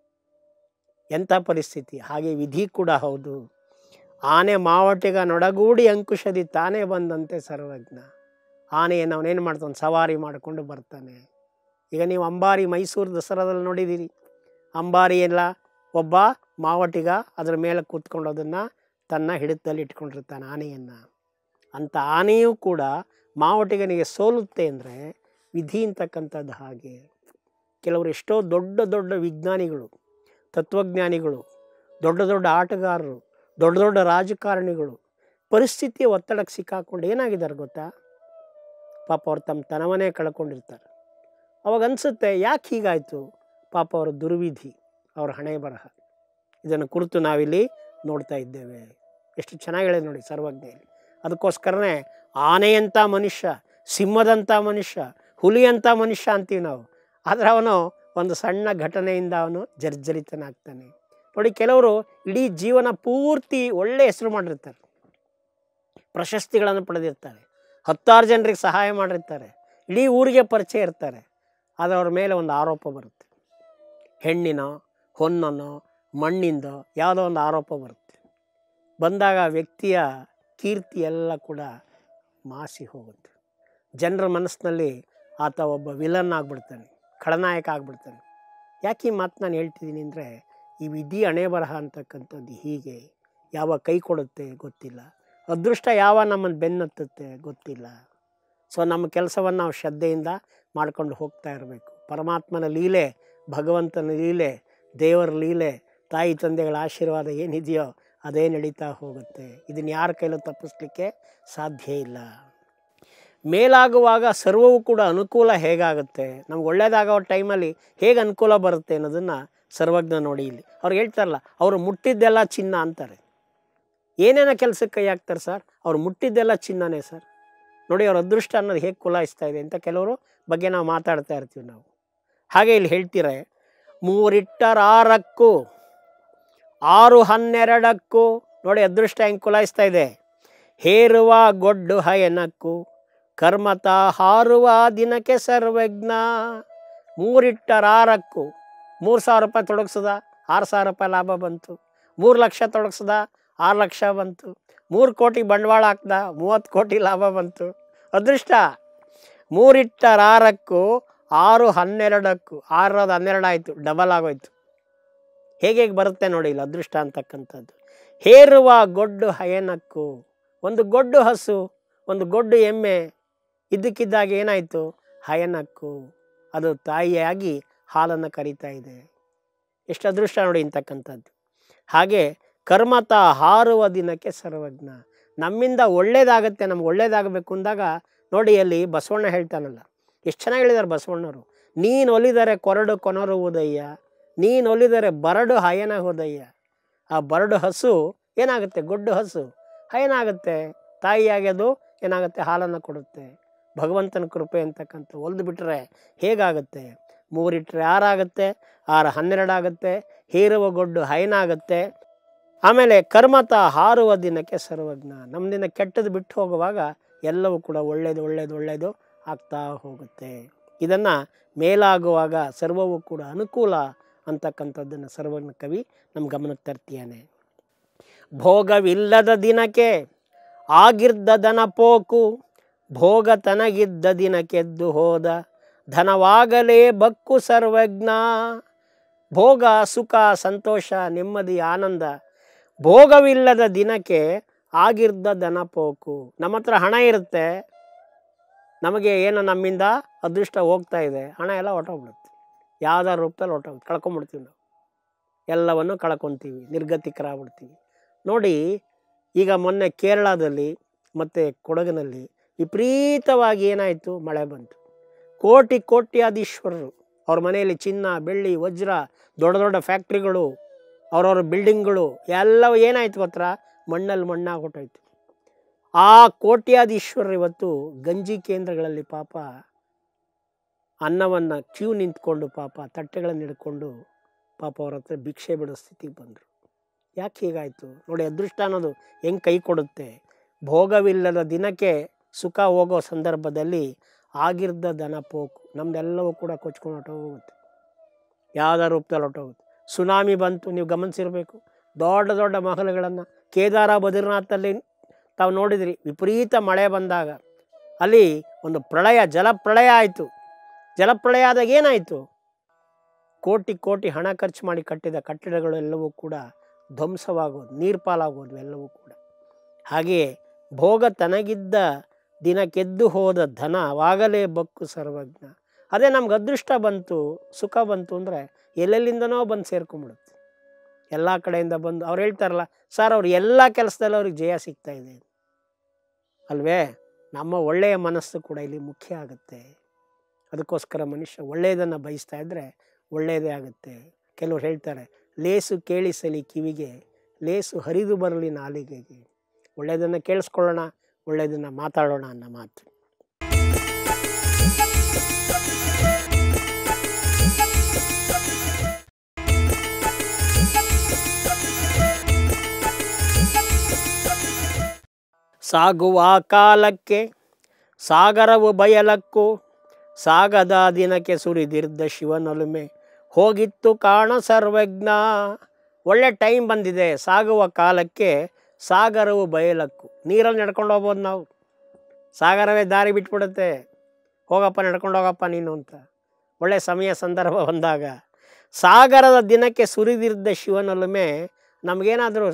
ಎಂಥ ಪರಿಸ್ಥಿತಿ ಹಾಗೆ ವಿಧಿ ಕೂಡ ಹೌದು ಆನೆ ಮಾವಟಿಗ ನೊಡಗೂಡಿ ಅಂಕುಶದಿ ತಾನೇ ಬಂದಂತೆ ಸರ್ವಜ್ಞ ಆನೆಯನ್ನು ಅವನೇನು ಮಾಡ್ತಾನೆ ಸವಾರಿ ಮಾಡಿಕೊಂಡು ಬರ್ತಾನೆ ಈಗ ನೀವು ಅಂಬಾರಿ ಮೈಸೂರು ದಸರಾದಲ್ಲಿ ನೋಡಿದ್ದೀರಿ ಅಂಬಾರಿ ಎಲ್ಲ ಒಬ್ಬ ಮಾವಟಿಗ ಅದರ ಮೇಲೆ ಕೂತ್ಕೊಂಡು ಅದನ್ನು ತನ್ನ ಹಿಡಿತದಲ್ಲಿ ಇಟ್ಕೊಂಡಿರ್ತಾನೆ ಆನೆಯನ್ನು ಅಂಥ ಆನೆಯೂ ಕೂಡ ಮಾವಟಿಗನಿಗೆ ಸೋಲುತ್ತೆ ಅಂದರೆ ವಿಧಿ ಅಂತಕ್ಕಂಥದ್ದು ಹಾಗೆ ಕೆಲವರು ಎಷ್ಟೋ ದೊಡ್ಡ ದೊಡ್ಡ ವಿಜ್ಞಾನಿಗಳು ತತ್ವಜ್ಞಾನಿಗಳು ದೊಡ್ಡ ದೊಡ್ಡ ಆಟಗಾರರು ದೊಡ್ಡ ದೊಡ್ಡ ರಾಜಕಾರಣಿಗಳು ಪರಿಸ್ಥಿತಿಯ ಒತ್ತಡಕ್ಕೆ ಸಿಕ್ಕಾಕೊಂಡು ಏನಾಗಿದ್ದಾರೆ ಗೊತ್ತಾ ಪಾಪ ಅವ್ರು ತಮ್ಮ ತನವನ್ನೇ ಕಳ್ಕೊಂಡಿರ್ತಾರೆ ಅವಾಗ ಅನಿಸುತ್ತೆ ಯಾಕೆ ಹೀಗಾಯಿತು ಪಾಪ ಅವರ ದುರ್ವಿಧಿ ಅವರ ಹಣೆ ಬರಹ ಇದನ್ನು ಕುರಿತು ನಾವಿಲ್ಲಿ ನೋಡ್ತಾ ಇದ್ದೇವೆ ಎಷ್ಟು ಚೆನ್ನಾಗಿ ಹೇಳಿದೆ ನೋಡಿ ಸರ್ವಜ್ಞೆಯಲ್ಲಿ ಅದಕ್ಕೋಸ್ಕರನೇ ಆನೆಯಂಥ ಮನುಷ್ಯ ಸಿಂಹದಂಥ ಮನುಷ್ಯ ಹುಲಿಯಂಥ ಮನುಷ್ಯ ಅಂತೀವಿ ನಾವು ಆದರೆ ಅವನು ಒಂದು ಸಣ್ಣ ಘಟನೆಯಿಂದ ಅವನು ಜರ್ಜರಿತನಾಗ್ತಾನೆ ನೋಡಿ ಕೆಲವರು ಇಡೀ ಜೀವನ ಪೂರ್ತಿ ಒಳ್ಳೆ ಹೆಸರು ಮಾಡಿರ್ತಾರೆ ಪ್ರಶಸ್ತಿಗಳನ್ನು ಪಡೆದಿರ್ತಾರೆ ಹತ್ತಾರು ಜನರಿಗೆ ಸಹಾಯ ಮಾಡಿರ್ತಾರೆ ಇಡೀ ಊರಿಗೆ ಪರಿಚಯ ಇರ್ತಾರೆ ಆದರೆ ಅವ್ರ ಮೇಲೆ ಒಂದು ಆರೋಪ ಬರುತ್ತೆ ಹೆಣ್ಣಿನ ಹೊನ್ನನೋ ಮಣ್ಣಿಂದ ಯಾವುದೋ ಒಂದು ಆರೋಪ ಬರುತ್ತೆ ಬಂದಾಗ ಆ ವ್ಯಕ್ತಿಯ ಕೀರ್ತಿ ಎಲ್ಲ ಕೂಡ ಮಾಸಿ ಹೋಗುತ್ತೆ ಜನರ ಮನಸ್ಸಿನಲ್ಲಿ ಆತ ಒಬ್ಬ ವಿಲನ್ ಆಗಿಬಿಡ್ತಾನೆ ಖಳನಾಯಕ ಆಗಿಬಿಡ್ತಾನೆ ಯಾಕೆ ಈ ಮಾತು ನಾನು ಹೇಳ್ತಿದ್ದೀನಿ ಅಂದರೆ ಈ ವಿಧಿ ಹಣೆ ಬರಹ ಅಂತಕ್ಕಂಥದ್ದು ಹೀಗೆ ಯಾವ ಕೈ ಕೊಡುತ್ತೆ ಗೊತ್ತಿಲ್ಲ ಅದೃಷ್ಟ ಯಾವ ನಮ್ಮನ್ನು ಬೆನ್ನತ್ತುತ್ತೆ ಗೊತ್ತಿಲ್ಲ ಸೊ ನಮ್ಮ ಕೆಲಸವನ್ನು ನಾವು ಶ್ರದ್ಧೆಯಿಂದ ಮಾಡ್ಕೊಂಡು ಹೋಗ್ತಾ ಇರಬೇಕು ಪರಮಾತ್ಮನ ಲೀಲೆ ಭಗವಂತನ ಲೀಲೆ ದೇವರ ಲೀಲೆ ತಾಯಿ ತಂದೆಗಳ ಆಶೀರ್ವಾದ ಏನಿದೆಯೋ ಅದೇ ನಡೀತಾ ಹೋಗುತ್ತೆ ಇದನ್ನು ಯಾರ ಕೈಲೂ ತಪ್ಪಿಸ್ಲಿಕ್ಕೆ ಸಾಧ್ಯ ಇಲ್ಲ ಮೇಲಾಗುವಾಗ ಸರ್ವವೂ ಕೂಡ ಅನುಕೂಲ ಹೇಗಾಗುತ್ತೆ ನಮ್ಗೆ ಒಳ್ಳೇದಾಗೋ ಟೈಮಲ್ಲಿ ಹೇಗೆ ಅನುಕೂಲ ಬರುತ್ತೆ ಅನ್ನೋದನ್ನು ಸರ್ವಜ್ಞ ನೋಡಿ ಇಲ್ಲಿ ಅವ್ರು ಹೇಳ್ತಾರಲ್ಲ ಅವರು ಮುಟ್ಟಿದ್ದೆಲ್ಲ ಚಿನ್ನ ಅಂತಾರೆ ಏನೇನೋ ಕೆಲಸಕ್ಕೆ ಕೈ ಹಾಕ್ತಾರೆ ಸರ್ ಅವ್ರು ಮುಟ್ಟಿದ್ದೆಲ್ಲ ಚಿನ್ನನೇ ಸರ್ ನೋಡಿ ಅವ್ರ ಅದೃಷ್ಟ ಅನ್ನೋದು ಹೇಗೆ ಕುಲಾಯಿಸ್ತಾ ಇದೆ ಅಂತ ಕೆಲವರು ಬಗ್ಗೆ ನಾವು ಮಾತಾಡ್ತಾ ಇರ್ತೀವಿ ನಾವು ಹಾಗೆ ಇಲ್ಲಿ ಹೇಳ್ತೀರೆ ಮೂರಿಟ್ಟರಾರಕ್ಕೂ ಆರು ಹನ್ನೆರಡಕ್ಕೂ ನೋಡಿ ಅದೃಷ್ಟ ಹೆಂಗೆ ಕುಲಾಯಿಸ್ತಾ ಇದೆ ಹೇರುವ ಗೊಡ್ಡು ಹಯನಕ್ಕೂ ಕರ್ಮತ ಹಾರುವ ದಿನಕ್ಕೆ ಸರ್ವಜ್ಞ ಮೂರಿಟ್ಟರಾರಕ್ಕೂ ಮೂರು ಸಾವಿರ ರೂಪಾಯಿ ತೊಡಗಿಸ್ದ ಆರು ಸಾವಿರ ರೂಪಾಯಿ ಲಾಭ ಬಂತು ಮೂರು ಲಕ್ಷ ತೊಡಗಿಸ್ದ ಆರು ಲಕ್ಷ ಬಂತು ಮೂರು ಕೋಟಿ ಬಂಡವಾಳ ಹಾಕ್ದ ಮೂವತ್ತು ಕೋಟಿ ಲಾಭ ಬಂತು ಅದೃಷ್ಟ ಮೂರಿಟ್ಟರಾರಕ್ಕೂ ಆರು ಹನ್ನೆರಡಕ್ಕೂ ಆರರದ ಹನ್ನೆರಡು ಆಯಿತು ಡಬಲ್ ಆಗೋಯ್ತು ಹೇಗೆ ಹೇಗೆ ಬರುತ್ತೆ ನೋಡಿ ಇಲ್ಲಿ ಅದೃಷ್ಟ ಅಂತಕ್ಕಂಥದ್ದು ಹೇರುವ ಗೊಡ್ಡು ಹಯನಕ್ಕೂ ಒಂದು ಗೊಡ್ಡು ಹಸು ಒಂದು ಗೊಡ್ಡು ಎಮ್ಮೆ ಇದ್ದಕ್ಕಿದ್ದಾಗ ಏನಾಯಿತು ಹಯನಕ್ಕೂ ಅದು ತಾಯಿಯಾಗಿ ಹಾಲನ್ನು ಕರಿತಾ ಇದೆ ಎಷ್ಟು ಅದೃಷ್ಟ ನೋಡಿ ಇಂತಕ್ಕಂಥದ್ದು ಹಾಗೆ ಕರ್ಮತ ಹಾರುವ ದಿನಕ್ಕೆ ಸರ್ವಜ್ಞ ನಮ್ಮಿಂದ ಒಳ್ಳೇದಾಗತ್ತೆ ನಮ್ಗೆ ಒಳ್ಳೇದಾಗಬೇಕು ಅಂದಾಗ ನೋಡಿ ಅಲ್ಲಿ ಬಸವಣ್ಣ ಹೇಳ್ತಾನಲ್ಲ ಎಷ್ಟು ಚೆನ್ನಾಗಿ ಹೇಳಿದ್ದಾರೆ ಬಸವಣ್ಣವರು ನೀನು ಒಲಿದರೆ ಕೊರಡು ಕೊನರು ಉದಯ್ಯ ನೀನು ಒಲಿದರೆ ಬರಡು ಹಯನ ಹೋದಯ್ಯ ಆ ಬರಡು ಹಸು ಏನಾಗುತ್ತೆ ಗೊಡ್ಡು ಹಸು ಹಯನಾಗುತ್ತೆ ತಾಯಿಯಾಗಿ ಅದು ಏನಾಗುತ್ತೆ ಹಾಲನ್ನು ಕೊಡುತ್ತೆ ಭಗವಂತನ ಕೃಪೆ ಅಂತಕ್ಕಂಥ ಒಲ್ದು ಬಿಟ್ಟರೆ ಹೇಗಾಗುತ್ತೆ ಮೂರಿಟ್ಟರೆ ಆರಾಗುತ್ತೆ ಆರು ಹನ್ನೆರಡು ಆಗುತ್ತೆ ಹೇರುವ ಗೊಡ್ಡು ಹೈನಾಗುತ್ತೆ ಆಮೇಲೆ ಕರ್ಮತ ಹಾರುವ ದಿನಕ್ಕೆ ಸರ್ವಜ್ಞ ನಮ್ಮದಿಂದ ಕೆಟ್ಟದ್ದು ಬಿಟ್ಟು ಹೋಗುವಾಗ ಎಲ್ಲವೂ ಕೂಡ ಒಳ್ಳೆಯದು ಒಳ್ಳೆಯದು ಒಳ್ಳೆಯದು ಆಗ್ತಾ ಹೋಗುತ್ತೆ ಇದನ್ನು ಮೇಲಾಗುವಾಗ ಸರ್ವವೂ ಕೂಡ ಅನುಕೂಲ ಅಂತಕ್ಕಂಥದ್ದನ್ನು ಸರ್ವಜ್ಞ ಕವಿ ನಮ್ಮ ಗಮನಕ್ಕೆ ತರ್ತೀಯಾನೆ ಭೋಗವಿಲ್ಲದ ದಿನಕ್ಕೆ ಆಗಿರ್ದ ದನ ಪೋಕು ಭೋಗ ತನಗಿದ್ದ ದಿನಕ್ಕೆದ್ದು ಹೋದ ಧನವಾಗಲೇ ಬಕ್ಕು ಸರ್ವಜ್ಞ ಭೋಗ ಸುಖ ಸಂತೋಷ ನೆಮ್ಮದಿ ಆನಂದ ಭೋಗವಿಲ್ಲದ ದಿನಕ್ಕೆ ಆಗಿರ್ದ ದನ ಪೋಕು ನಮ್ಮ ಹತ್ರ ಹಣ ಇರುತ್ತೆ ನಮಗೆ ಏನು ನಮ್ಮಿಂದ ಅದೃಷ್ಟ ಹೋಗ್ತಾ ಇದೆ ಹಣ ಎಲ್ಲ ಹೊಟ್ಟೋಗ್ಬಿಡುತ್ತೆ ಯಾವ್ದಾರ ರೂಪದಲ್ಲಿ ಹೊಟ್ಟೋಗುತ್ತೆ ಕಳ್ಕೊಂಬಿಡ್ತೀವಿ ನಾವು ಎಲ್ಲವನ್ನು ಕಳ್ಕೊತೀವಿ ನಿರ್ಗತಿಕರಾಗ್ಬಿಡ್ತೀವಿ ನೋಡಿ ಈಗ ಮೊನ್ನೆ ಕೇರಳದಲ್ಲಿ ಮತ್ತು ಕೊಡಗಿನಲ್ಲಿ ವಿಪರೀತವಾಗಿ ಏನಾಯಿತು ಮಳೆ ಬಂತು ಕೋಟಿ ಕೋಟ್ಯಾಧೀಶ್ವರರು ಅವ್ರ ಮನೆಯಲ್ಲಿ ಚಿನ್ನ ಬೆಳ್ಳಿ ವಜ್ರ ದೊಡ್ಡ ದೊಡ್ಡ ಫ್ಯಾಕ್ಟ್ರಿಗಳು ಅವ್ರವ್ರ ಬಿಲ್ಡಿಂಗ್ಗಳು ಎಲ್ಲವೂ ಏನಾಯ್ತು ಗೊತ್ತಾ ಮಣ್ಣಲ್ಲಿ ಮಣ್ಣಾಗಿ ಹೊಟ್ಟೋಯ್ತು ಆ ಕೋಟ್ಯಾಧೀಶ್ವರರು ಇವತ್ತು ಗಂಜಿ ಕೇಂದ್ರಗಳಲ್ಲಿ ಪಾಪ ಅನ್ನವನ್ನು ಕ್ಯೂ ನಿಂತ್ಕೊಂಡು ಪಾಪ ತಟ್ಟೆಗಳನ್ನು ಹಿಡ್ಕೊಂಡು ಪಾಪ ಅವ್ರ ಹತ್ರ ಭಿಕ್ಷೆ ಬಿಡೋ ಸ್ಥಿತಿಗೆ ಬಂದರು ಯಾಕೆ ಹೀಗಾಯಿತು ನೋಡಿ ಅದೃಷ್ಟ ಅನ್ನೋದು ಹೆಂಗೆ ಕೈ ಕೊಡುತ್ತೆ ಭೋಗವಿಲ್ಲದ ದಿನಕ್ಕೆ ಸುಖ ಹೋಗೋ ಸಂದರ್ಭದಲ್ಲಿ ಆಗಿರ್ದ ದನ ಪೋಕು ನಮ್ದೆಲ್ಲವೂ ಕೂಡ ಕೊಚ್ಕೊಂಡು ಹೊಟ್ಟೋಗುತ್ತೆ ಯಾವುದೋ ರೂಪದಲ್ಲಿ ಹೊಟ್ಟೋಗುತ್ತೆ ಸುನಾಮಿ ಬಂತು ನೀವು ಗಮನಿಸಿರಬೇಕು ದೊಡ್ಡ ದೊಡ್ಡ ಮಹಲುಗಳನ್ನು ಕೇದಾರ ಬದ್ರಿನಾಥಲ್ಲಿ ತಾವು ನೋಡಿದ್ರಿ ವಿಪರೀತ ಮಳೆ ಬಂದಾಗ ಅಲ್ಲಿ ಒಂದು ಪ್ರಳಯ ಜಲಪ್ರಳಯ ಆಯಿತು ಜಲಪ್ರಳಯ ಆದಾಗ ಏನಾಯಿತು ಕೋಟಿ ಕೋಟಿ ಹಣ ಖರ್ಚು ಮಾಡಿ ಕಟ್ಟಿದ ಕಟ್ಟಡಗಳು ಎಲ್ಲವೂ ಕೂಡ ಧ್ವಂಸವಾಗೋದು ನೀರು ಪಾಲಾಗೋದು ಎಲ್ಲವೂ ಕೂಡ ಹಾಗೆಯೇ ಭೋಗ ತನಗಿದ್ದ ದಿನಕ್ಕೆದ್ದು ಹೋದ ಧನ ಅವಾಗಲೇ ಬಕ್ಕು ಸರ್ವಜ್ಞ ಅದೇ ನಮ್ಗೆ ಅದೃಷ್ಟ ಬಂತು ಸುಖ ಬಂತು ಅಂದರೆ ಎಲ್ಲೆಲ್ಲಿಂದನೋ ಬಂದು ಸೇರ್ಕೊಂಬಿಡುತ್ತೆ ಎಲ್ಲ ಕಡೆಯಿಂದ ಬಂದು ಅವ್ರು ಹೇಳ್ತಾರಲ್ಲ ಸರ್ ಅವ್ರು ಎಲ್ಲ ಕೆಲಸದಲ್ಲಿ ಅವ್ರಿಗೆ ಜಯ ಸಿಗ್ತಾ ಇದೆ ಅಲ್ವೇ ನಮ್ಮ ಒಳ್ಳೆಯ ಮನಸ್ಸು ಕೂಡ ಇಲ್ಲಿ ಮುಖ್ಯ ಆಗುತ್ತೆ ಅದಕ್ಕೋಸ್ಕರ ಮನುಷ್ಯ ಒಳ್ಳೆಯದನ್ನು ಬಯಸ್ತಾ ಇದ್ದರೆ ಒಳ್ಳೆಯದೇ ಆಗುತ್ತೆ ಕೆಲವ್ರು ಹೇಳ್ತಾರೆ ಲೇಸು ಕೇಳಿಸಲಿ ಕಿವಿಗೆ ಲೇಸು ಹರಿದು ಬರಲಿ ನಾಲಿಗೆಗೆ ಒಳ್ಳೆಯದನ್ನು ಕೇಳಿಸ್ಕೊಳ್ಳೋಣ ಒಳ್ಳೆಯದನ್ನು ಮಾತಾಡೋಣ ಅನ್ನೋ ಮಾತು ಸಾಗುವ ಕಾಲಕ್ಕೆ ಸಾಗರವು ಬಯಲಕ್ಕೂ ಸಾಗದ ದಿನಕ್ಕೆ ಸುರಿದಿರ್ದ ಶಿವನೊಲುಮೆ ಹೋಗಿತ್ತು ಕಾಣ ಸರ್ವಜ್ಞ ಒಳ್ಳೆ ಟೈಮ್ ಬಂದಿದೆ ಸಾಗುವ ಕಾಲಕ್ಕೆ ಸಾಗರವು ಬಯಲಕ್ಕು ನೀರಲ್ಲಿ ನಡ್ಕೊಂಡು ಹೋಗ್ಬೋದು ನಾವು ಸಾಗರವೇ ದಾರಿ ಬಿಟ್ಬಿಡುತ್ತೆ ಹೋಗಪ್ಪ ನಡ್ಕೊಂಡು ಹೋಗಪ್ಪ ನೀನು ಅಂತ ಒಳ್ಳೆ ಸಮಯ ಸಂದರ್ಭ ಬಂದಾಗ ಸಾಗರದ ದಿನಕ್ಕೆ ಸುರಿದಿರ್ದ ಶಿವನೊಲುಮೆ ನಮಗೇನಾದರೂ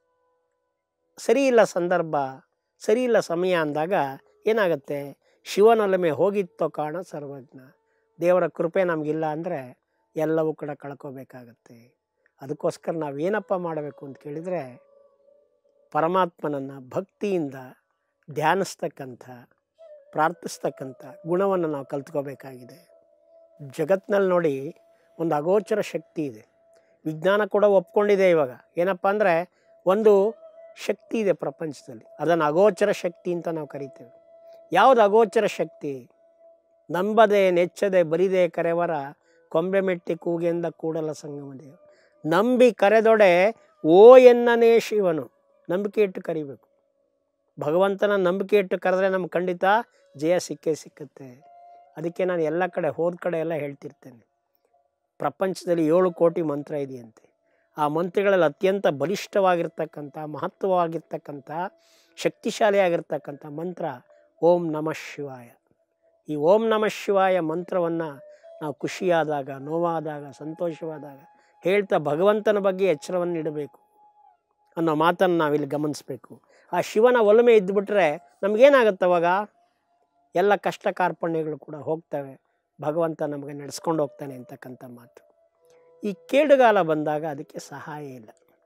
ಸರಿ ಇಲ್ಲ ಸಂದರ್ಭ ಸರಿ ಇಲ್ಲ ಸಮಯ ಅಂದಾಗ ಏನಾಗುತ್ತೆ ಶಿವನೊಲಮೆ ಹೋಗಿತ್ತೋ ಕಾಣ ಸರ್ವಜ್ಞ ದೇವರ ಕೃಪೆ ನಮಗಿಲ್ಲ ಅಂದರೆ ಎಲ್ಲವೂ ಕೂಡ ಕಳ್ಕೋಬೇಕಾಗತ್ತೆ ಅದಕ್ಕೋಸ್ಕರ ನಾವೇನಪ್ಪ ಮಾಡಬೇಕು ಅಂತ ಕೇಳಿದರೆ ಪರಮಾತ್ಮನನ್ನು ಭಕ್ತಿಯಿಂದ ಧ್ಯಾನಿಸ್ತಕ್ಕಂಥ ಪ್ರಾರ್ಥಿಸ್ತಕ್ಕಂಥ ಗುಣವನ್ನು ನಾವು ಕಲ್ತ್ಕೋಬೇಕಾಗಿದೆ ಜಗತ್ತಿನಲ್ಲಿ ನೋಡಿ ಒಂದು ಅಗೋಚರ ಶಕ್ತಿ ಇದೆ ವಿಜ್ಞಾನ ಕೂಡ ಒಪ್ಕೊಂಡಿದೆ ಇವಾಗ ಏನಪ್ಪ ಅಂದರೆ ಒಂದು ಶಕ್ತಿ ಇದೆ ಪ್ರಪಂಚದಲ್ಲಿ ಅದನ್ನು ಅಗೋಚರ ಶಕ್ತಿ ಅಂತ ನಾವು ಕರಿತೇವೆ ಯಾವುದು ಅಗೋಚರ ಶಕ್ತಿ ನಂಬದೆ ನೆಚ್ಚದೆ ಬರಿದೆ ಕರೆವರ ಕೊಂಬೆ ಮೆಟ್ಟಿ ಕೂಗೆಂದ ಕೂಡಲ ಸಂಗಮದೇವ ನಂಬಿ ಕರೆದೊಡೆ ಓ ಎನ್ನನೇ ಶಿವನು ನಂಬಿಕೆ ಇಟ್ಟು ಕರಿಬೇಕು ಭಗವಂತನ ನಂಬಿಕೆ ಇಟ್ಟು ಕರೆದ್ರೆ ನಮ್ಗೆ ಖಂಡಿತ ಜಯ ಸಿಕ್ಕೇ ಸಿಕ್ಕುತ್ತೆ ಅದಕ್ಕೆ ನಾನು ಎಲ್ಲ ಕಡೆ ಹೋದ ಕಡೆ ಎಲ್ಲ ಹೇಳ್ತಿರ್ತೇನೆ ಪ್ರಪಂಚದಲ್ಲಿ ಏಳು ಕೋಟಿ ಮಂತ್ರ ಇದೆಯಂತೆ ಆ ಮಂತ್ರಗಳಲ್ಲಿ ಅತ್ಯಂತ ಬಲಿಷ್ಠವಾಗಿರ್ತಕ್ಕಂಥ ಮಹತ್ವವಾಗಿರ್ತಕ್ಕಂಥ ಶಕ್ತಿಶಾಲಿಯಾಗಿರ್ತಕ್ಕಂಥ ಮಂತ್ರ ಓಂ ನಮಃ ಶಿವಾಯ ಈ ಓಂ ನಮಃ ಶಿವಾಯ ಮಂತ್ರವನ್ನು ನಾವು ಖುಷಿಯಾದಾಗ ನೋವಾದಾಗ ಸಂತೋಷವಾದಾಗ ಹೇಳ್ತಾ ಭಗವಂತನ ಬಗ್ಗೆ ಎಚ್ಚರವನ್ನು ಇಡಬೇಕು ಅನ್ನೋ ಮಾತನ್ನು ನಾವಿಲ್ಲಿ ಗಮನಿಸಬೇಕು ಆ ಶಿವನ ಒಲಮೆ ಇದ್ದುಬಿಟ್ರೆ ನಮಗೇನಾಗುತ್ತೆ ಅವಾಗ ಎಲ್ಲ ಕಷ್ಟ ಕಾರ್ಪಣ್ಯಗಳು ಕೂಡ ಹೋಗ್ತವೆ ಭಗವಂತ ನಮಗೆ ನಡೆಸ್ಕೊಂಡು ಹೋಗ್ತಾನೆ ಅಂತಕ್ಕಂಥ ಮಾತು ಈ ಕೇಡುಗಾಲ ಬಂದಾಗ ಅದಕ್ಕೆ ಸಹಾಯ ಇಲ್ಲ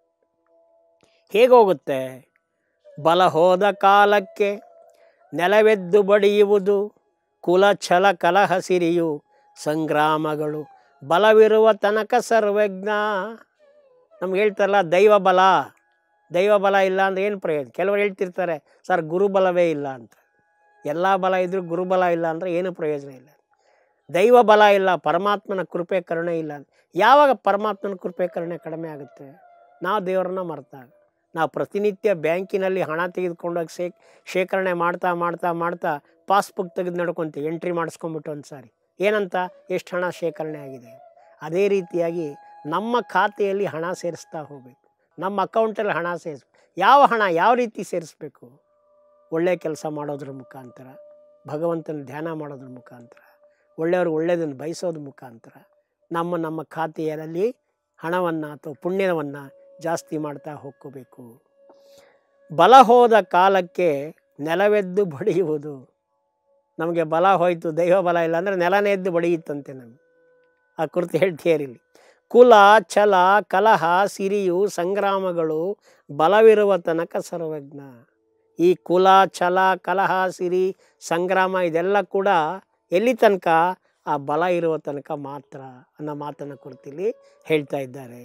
ಹೇಗೋಗುತ್ತೆ ಬಲ ಹೋದ ಕಾಲಕ್ಕೆ ನೆಲವೆದ್ದು ಬಡಿಯುವುದು ಕುಲ ಛಲ ಕಲಹ ಸಿರಿಯು ಸಂಗ್ರಾಮಗಳು ಬಲವಿರುವ ತನಕ ಸರ್ವಜ್ಞ ನಮ್ಗೆ ಹೇಳ್ತಾರಲ್ಲ ದೈವ ಬಲ ದೈವ ಬಲ ಇಲ್ಲ ಅಂದ್ರೆ ಏನು ಪ್ರಯೋಜನ ಕೆಲವರು ಹೇಳ್ತಿರ್ತಾರೆ ಸರ್ ಗುರುಬಲವೇ ಇಲ್ಲ ಅಂತ ಎಲ್ಲ ಬಲ ಇದ್ದರೂ ಗುರುಬಲ ಇಲ್ಲ ಅಂದರೆ ಏನು ಪ್ರಯೋಜನ ಇಲ್ಲ ದೈವ ಬಲ ಇಲ್ಲ ಪರಮಾತ್ಮನ ಕೃಪೆ ಕರುಣೆ ಇಲ್ಲ ಯಾವಾಗ ಪರಮಾತ್ಮನ ಕೃಪೆ ಕರುಣೆ ಕಡಿಮೆ ಆಗುತ್ತೆ ನಾವು ದೇವರನ್ನ ಮರೆತಾಗ ನಾವು ಪ್ರತಿನಿತ್ಯ ಬ್ಯಾಂಕಿನಲ್ಲಿ ಹಣ ತೆಗೆದುಕೊಂಡೋಗಿ ಶೇ ಶೇಖರಣೆ ಮಾಡ್ತಾ ಮಾಡ್ತಾ ಮಾಡ್ತಾ ಪಾಸ್ಬುಕ್ ತೆಗೆದು ನಡ್ಕೊತೀವಿ ಎಂಟ್ರಿ ಮಾಡಿಸ್ಕೊಂಬಿಟ್ಟು ಒಂದು ಸಾರಿ ಏನಂತ ಎಷ್ಟು ಹಣ ಶೇಖರಣೆ ಆಗಿದೆ ಅದೇ ರೀತಿಯಾಗಿ ನಮ್ಮ ಖಾತೆಯಲ್ಲಿ ಹಣ ಸೇರಿಸ್ತಾ ಹೋಗಬೇಕು ನಮ್ಮ ಅಕೌಂಟಲ್ಲಿ ಹಣ ಸೇರಿಸ್ ಯಾವ ಹಣ ಯಾವ ರೀತಿ ಸೇರಿಸ್ಬೇಕು ಒಳ್ಳೆಯ ಕೆಲಸ ಮಾಡೋದ್ರ ಮುಖಾಂತರ ಭಗವಂತನ ಧ್ಯಾನ ಮಾಡೋದ್ರ ಮುಖಾಂತರ ಒಳ್ಳೆಯವರು ಒಳ್ಳೆಯದನ್ನು ಬಯಸೋದು ಮುಖಾಂತರ ನಮ್ಮ ನಮ್ಮ ಖಾತೆಯಲ್ಲಿ ಹಣವನ್ನು ಅಥವಾ ಪುಣ್ಯವನ್ನು ಜಾಸ್ತಿ ಮಾಡ್ತಾ ಹೋಗ್ಕೋಬೇಕು ಬಲ ಹೋದ ಕಾಲಕ್ಕೆ ನೆಲವೆದ್ದು ಬಡಿಯುವುದು ನಮಗೆ ಬಲ ಹೋಯಿತು ದೈವ ಬಲ ಇಲ್ಲ ಅಂದರೆ ನೆಲನೇ ಎದ್ದು ಬಡಿಯುತ್ತಂತೆ ನಮಗೆ ಆ ಕುರಿತು ಹೇಳ್ತೀಯರಿಲ್ಲಿ ಕುಲ ಛಲ ಕಲಹ ಸಿರಿಯು ಸಂಗ್ರಾಮಗಳು ಬಲವಿರುವ ತನಕ ಸರ್ವಜ್ಞ ಈ ಕುಲ ಛಲ ಕಲಹ ಸಿರಿ ಸಂಗ್ರಾಮ ಇದೆಲ್ಲ ಕೂಡ ಎಲ್ಲಿ ತನಕ ಆ ಬಲ ಇರುವ ತನಕ ಮಾತ್ರ ಅನ್ನೋ ಮಾತನ್ನು ಕುರಿತಿಲ್ಲಿ ಹೇಳ್ತಾ ಇದ್ದಾರೆ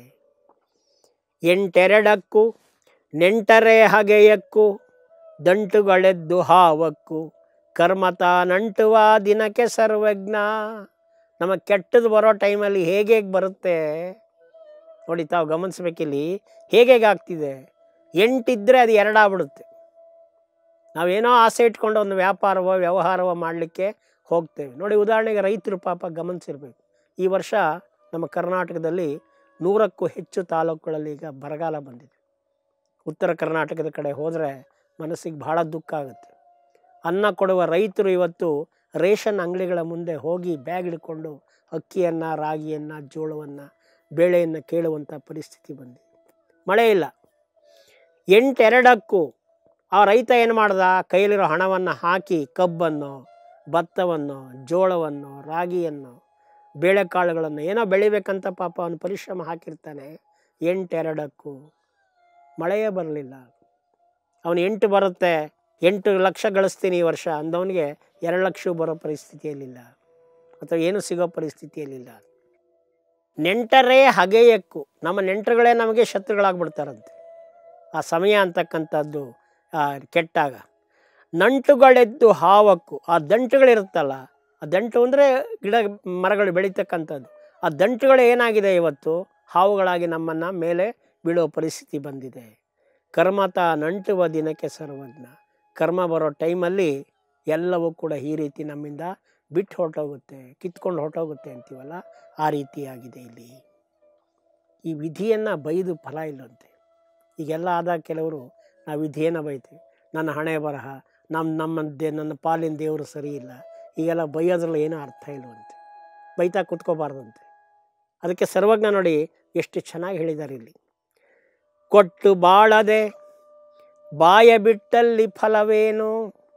ಎಂಟೆರಡಕ್ಕೂ ನೆಂಟರೆ ಹಗೆಯಕ್ಕೂ ದಂಟುಗಳೆದ್ದು ಹಾವಕ್ಕೂ ಕರ್ಮತ ನಂಟುವ ದಿನಕ್ಕೆ ಸರ್ವಜ್ಞ ನಮಗೆ ಕೆಟ್ಟದ್ದು ಬರೋ ಟೈಮಲ್ಲಿ ಹೇಗೆ ಹೇಗೆ ಬರುತ್ತೆ ನೋಡಿ ತಾವು ಗಮನಿಸ್ಬೇಕಿಲ್ಲಿ ಹೇಗೆ ಹೇಗೆ ಆಗ್ತಿದೆ ಎಂಟಿದ್ರೆ ಅದು ಎರಡಾಗ್ಬಿಡುತ್ತೆ ನಾವೇನೋ ಆಸೆ ಇಟ್ಕೊಂಡು ಒಂದು ವ್ಯಾಪಾರವೋ ವ್ಯವಹಾರವೋ ಮಾಡಲಿಕ್ಕೆ ಹೋಗ್ತೇವೆ ನೋಡಿ ಉದಾಹರಣೆಗೆ ರೈತರು ಪಾಪ ಗಮನಿಸಿರ್ಬೇಕು ಈ ವರ್ಷ ನಮ್ಮ ಕರ್ನಾಟಕದಲ್ಲಿ ನೂರಕ್ಕೂ ಹೆಚ್ಚು ತಾಲೂಕುಗಳಲ್ಲಿ ಈಗ ಬರಗಾಲ ಬಂದಿದೆ ಉತ್ತರ ಕರ್ನಾಟಕದ ಕಡೆ ಹೋದರೆ ಮನಸ್ಸಿಗೆ ಬಹಳ ದುಃಖ ಆಗುತ್ತೆ ಅನ್ನ ಕೊಡುವ ರೈತರು ಇವತ್ತು ರೇಷನ್ ಅಂಗಡಿಗಳ ಮುಂದೆ ಹೋಗಿ ಬ್ಯಾಗ್ ಹಿಡ್ಕೊಂಡು ಅಕ್ಕಿಯನ್ನು ರಾಗಿಯನ್ನು ಜೋಳವನ್ನು ಬೇಳೆಯನ್ನು ಕೇಳುವಂಥ ಪರಿಸ್ಥಿತಿ ಬಂದಿದೆ ಮಳೆ ಇಲ್ಲ ಎಂಟೆರಡಕ್ಕೂ ಆ ರೈತ ಏನು ಮಾಡ್ದ ಕೈಯಲ್ಲಿರೋ ಹಣವನ್ನು ಹಾಕಿ ಕಬ್ಬನ್ನು ಭತ್ತವನ್ನು ಜೋಳವನ್ನು ರಾಗಿಯನ್ನು ಬೇಳೆಕಾಳುಗಳನ್ನು ಏನೋ ಬೆಳಿಬೇಕಂತ ಪಾಪ ಅವನು ಪರಿಶ್ರಮ ಹಾಕಿರ್ತಾನೆ ಎಂಟೆರಡಕ್ಕೂ ಮಳೆಯೇ ಬರಲಿಲ್ಲ ಅವನು ಎಂಟು ಬರುತ್ತೆ ಎಂಟು ಲಕ್ಷ ಗಳಿಸ್ತೀನಿ ಈ ವರ್ಷ ಅಂದವನಿಗೆ ಎರಡು ಲಕ್ಷ ಬರೋ ಪರಿಸ್ಥಿತಿಯಲ್ಲಿಲ್ಲ ಅಥವಾ ಏನು ಸಿಗೋ ಪರಿಸ್ಥಿತಿಯಲ್ಲಿಲ್ಲ ನೆಂಟರೇ ಹಗೆಯಕ್ಕೂ ನಮ್ಮ ನೆಂಟರುಗಳೇ ನಮಗೆ ಶತ್ರುಗಳಾಗ್ಬಿಡ್ತಾರಂತೆ ಆ ಸಮಯ ಅಂತಕ್ಕಂಥದ್ದು ಆ, ಕೆಟ್ಟಾಗ ನಂಟುಗಳೆದ್ದು ಹಾವಕ್ಕೂ ಆ ದಂಟುಗಳಿರುತ್ತಲ್ಲ ಆ ದಂಟು ಅಂದರೆ ಗಿಡ ಮರಗಳು ಬೆಳೀತಕ್ಕಂಥದ್ದು ಆ ದಂಟುಗಳು ಏನಾಗಿದೆ ಇವತ್ತು ಹಾವುಗಳಾಗಿ ನಮ್ಮನ್ನು ಮೇಲೆ ಬೀಳೋ ಪರಿಸ್ಥಿತಿ ಬಂದಿದೆ ಕರ್ಮತ ನಂಟುವ ದಿನಕ್ಕೆ ಸರ್ವಜ್ಞ ಕರ್ಮ ಬರೋ ಟೈಮಲ್ಲಿ ಎಲ್ಲವೂ ಕೂಡ ಈ ರೀತಿ ನಮ್ಮಿಂದ ಬಿಟ್ಟು ಹೊರಟೋಗುತ್ತೆ ಕಿತ್ಕೊಂಡು ಹೊರಟೋಗುತ್ತೆ ಅಂತೀವಲ್ಲ ಆ ರೀತಿಯಾಗಿದೆ ಇಲ್ಲಿ ಈ ವಿಧಿಯನ್ನು ಬೈದು ಫಲ ಇಲ್ಲಂತೆ ಈಗೆಲ್ಲ ಆದಾಗ ಕೆಲವರು ನಾವು ವಿಧಿಯನ್ನು ಬೈತೀವಿ ನನ್ನ ಹಣೆ ಬರಹ ನಮ್ಮ ನಮ್ಮ ದೇ ನನ್ನ ಪಾಲಿನ ದೇವರು ಸರಿ ಇಲ್ಲ ಈಗೆಲ್ಲ ಬೈಯೋದ್ರಲ್ಲಿ ಏನೂ ಅರ್ಥ ಇಲ್ವಂತೆ ಬೈತಾ ಕೂತ್ಕೋಬಾರ್ದಂತೆ ಅದಕ್ಕೆ ಸರ್ವಜ್ಞ ನೋಡಿ ಎಷ್ಟು ಚೆನ್ನಾಗಿ ಹೇಳಿದ್ದಾರೆ ಇಲ್ಲಿ ಕೊಟ್ಟು ಬಾಳದೆ ಬಾಯ ಬಿಟ್ಟಲ್ಲಿ ಫಲವೇನು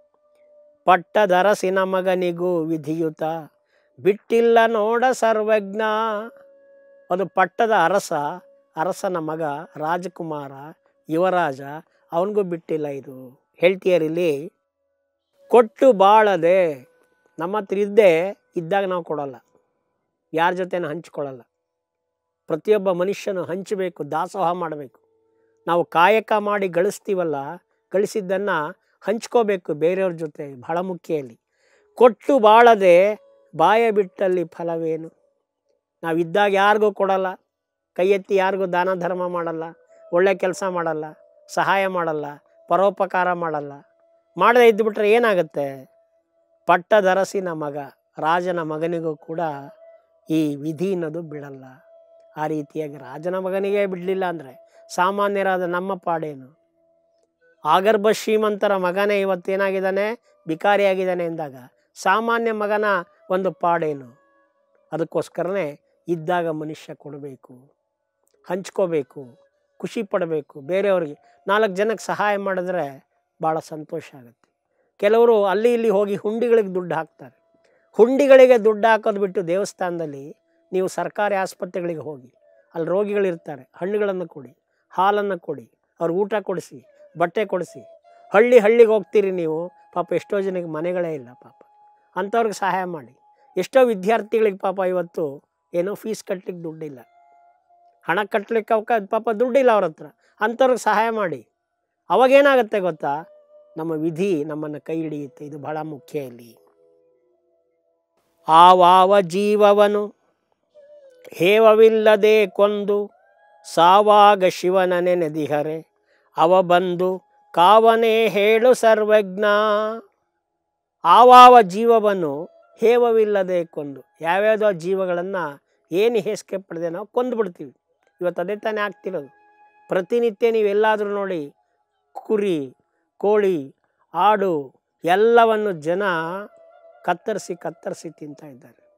ಪಟ್ಟದರಸಿನ ಮಗನಿಗೂ ವಿಧಿಯುತ ಬಿಟ್ಟಿಲ್ಲ ನೋಡ ಸರ್ವಜ್ಞ ಅದು ಪಟ್ಟದ ಅರಸ ಅರಸನ ಮಗ ರಾಜಕುಮಾರ ಯುವರಾಜ ಅವನಿಗೂ ಬಿಟ್ಟಿಲ್ಲ ಇದು ಹೇಳ್ತೀಯರಿಲ್ಲಿ ಕೊಟ್ಟು ಬಾಳದೆ ನಮ್ಮ ಹತ್ರ ಇದ್ದೇ ಇದ್ದಾಗ ನಾವು ಕೊಡಲ್ಲ ಯಾರ ಜೊತೆನೂ ಹಂಚ್ಕೊಳ್ಳಲ್ಲ ಪ್ರತಿಯೊಬ್ಬ ಮನುಷ್ಯನು ಹಂಚಬೇಕು ದಾಸೋಹ ಮಾಡಬೇಕು ನಾವು ಕಾಯಕ ಮಾಡಿ ಗಳಿಸ್ತೀವಲ್ಲ ಗಳಿಸಿದ್ದನ್ನು ಹಂಚ್ಕೋಬೇಕು ಬೇರೆಯವ್ರ ಜೊತೆ ಬಹಳ ಮುಖ್ಯ ಇಲ್ಲಿ ಕೊಟ್ಟು ಬಾಳದೆ ಬಾಯ ಬಿಟ್ಟಲ್ಲಿ ಫಲವೇನು ನಾವು ಇದ್ದಾಗ ಯಾರಿಗೂ ಕೊಡಲ್ಲ ಕೈ ಎತ್ತಿ ಯಾರಿಗೂ ದಾನ ಧರ್ಮ ಮಾಡಲ್ಲ ಒಳ್ಳೆ ಕೆಲಸ ಮಾಡಲ್ಲ ಸಹಾಯ ಮಾಡಲ್ಲ ಪರೋಪಕಾರ ಮಾಡಲ್ಲ ಮಾಡದೇ ಇದ್ದುಬಿಟ್ರೆ ಏನಾಗುತ್ತೆ ಪಟ್ಟದರಸಿನ ಮಗ ರಾಜನ ಮಗನಿಗೂ ಕೂಡ ಈ ವಿಧಿ ಅನ್ನೋದು ಬಿಡಲ್ಲ ಆ ರೀತಿಯಾಗಿ ರಾಜನ ಮಗನಿಗೆ ಬಿಡಲಿಲ್ಲ ಅಂದರೆ ಸಾಮಾನ್ಯರಾದ ನಮ್ಮ ಪಾಡೇನು ಆಗರ್ಭ ಶ್ರೀಮಂತರ ಮಗನೇ ಇವತ್ತೇನಾಗಿದ್ದಾನೆ ಬಿಕಾರಿಯಾಗಿದ್ದಾನೆ ಎಂದಾಗ ಸಾಮಾನ್ಯ ಮಗನ ಒಂದು ಪಾಡೇನು ಅದಕ್ಕೋಸ್ಕರನೇ ಇದ್ದಾಗ ಮನುಷ್ಯ ಕೊಡಬೇಕು ಹಂಚ್ಕೋಬೇಕು ಖುಷಿ ಪಡಬೇಕು ಬೇರೆಯವ್ರಿಗೆ ನಾಲ್ಕು ಜನಕ್ಕೆ ಸಹಾಯ ಮಾಡಿದ್ರೆ ಭಾಳ ಸಂತೋಷ ಆಗುತ್ತೆ ಕೆಲವರು ಅಲ್ಲಿ ಇಲ್ಲಿ ಹೋಗಿ ಹುಂಡಿಗಳಿಗೆ ದುಡ್ಡು ಹಾಕ್ತಾರೆ ಹುಂಡಿಗಳಿಗೆ ದುಡ್ಡು ಹಾಕೋದು ಬಿಟ್ಟು ದೇವಸ್ಥಾನದಲ್ಲಿ ನೀವು ಸರ್ಕಾರಿ ಆಸ್ಪತ್ರೆಗಳಿಗೆ ಹೋಗಿ ಅಲ್ಲಿ ರೋಗಿಗಳಿರ್ತಾರೆ ಹಣ್ಣುಗಳನ್ನು ಕೊಡಿ ಹಾಲನ್ನು ಕೊಡಿ ಅವ್ರಿಗೆ ಊಟ ಕೊಡಿಸಿ ಬಟ್ಟೆ ಕೊಡಿಸಿ ಹಳ್ಳಿ ಹಳ್ಳಿಗೆ ಹೋಗ್ತೀರಿ ನೀವು ಪಾಪ ಎಷ್ಟೋ ಜನಕ್ಕೆ ಮನೆಗಳೇ ಇಲ್ಲ ಪಾಪ ಅಂಥವ್ರಿಗೆ ಸಹಾಯ ಮಾಡಿ ಎಷ್ಟೋ ವಿದ್ಯಾರ್ಥಿಗಳಿಗೆ ಪಾಪ ಇವತ್ತು ಏನೋ ಫೀಸ್ ಕಟ್ಟಲಿಕ್ಕೆ ದುಡ್ಡಿಲ್ಲ ಹಣ ಕಟ್ಟಲಿಕ್ಕೆ ಅವಕ ಪಾಪ ದುಡ್ಡಿಲ್ಲ ಅವ್ರ ಹತ್ರ ಅಂಥವ್ರಿಗೆ ಸಹಾಯ ಮಾಡಿ ಅವಾಗೇನಾಗುತ್ತೆ ಗೊತ್ತಾ ನಮ್ಮ ವಿಧಿ ನಮ್ಮನ್ನು ಕೈ ಹಿಡಿಯುತ್ತೆ ಇದು ಬಹಳ ಮುಖ್ಯ ಇಲ್ಲಿ ಆವಾವ ಜೀವವನು ಹೇವವಿಲ್ಲದೆ ಕೊಂದು ಸಾವಾಗ ಶಿವನ ನೆನೆದಿಹರೆ ಅವ ಬಂದು ಕಾವನೇ ಹೇಳು ಸರ್ವಜ್ಞ ಆವಾವ ಜೀವವನ್ನು ಹೇವವಿಲ್ಲದೆ ಕೊಂದು ಯಾವ್ಯಾವುದೋ ಜೀವಗಳನ್ನು ಏನು ಹೇಸಿಗೆ ಪಡೆದೆ ನಾವು ಕೊಂದು ಬಿಡ್ತೀವಿ ಇವತ್ತು ಅದೇ ತಾನೇ ಆಗ್ತಿರೋದು ಪ್ರತಿನಿತ್ಯ ನೀವೆಲ್ಲಾದರೂ ನೋಡಿ ಕುರಿ ಕೋಳಿ ಆಡು ಎಲ್ಲವನ್ನು ಜನ ಕತ್ತರಿಸಿ ಕತ್ತರಿಸಿ ತಿಂತಾ ಇದ್ದಾರೆ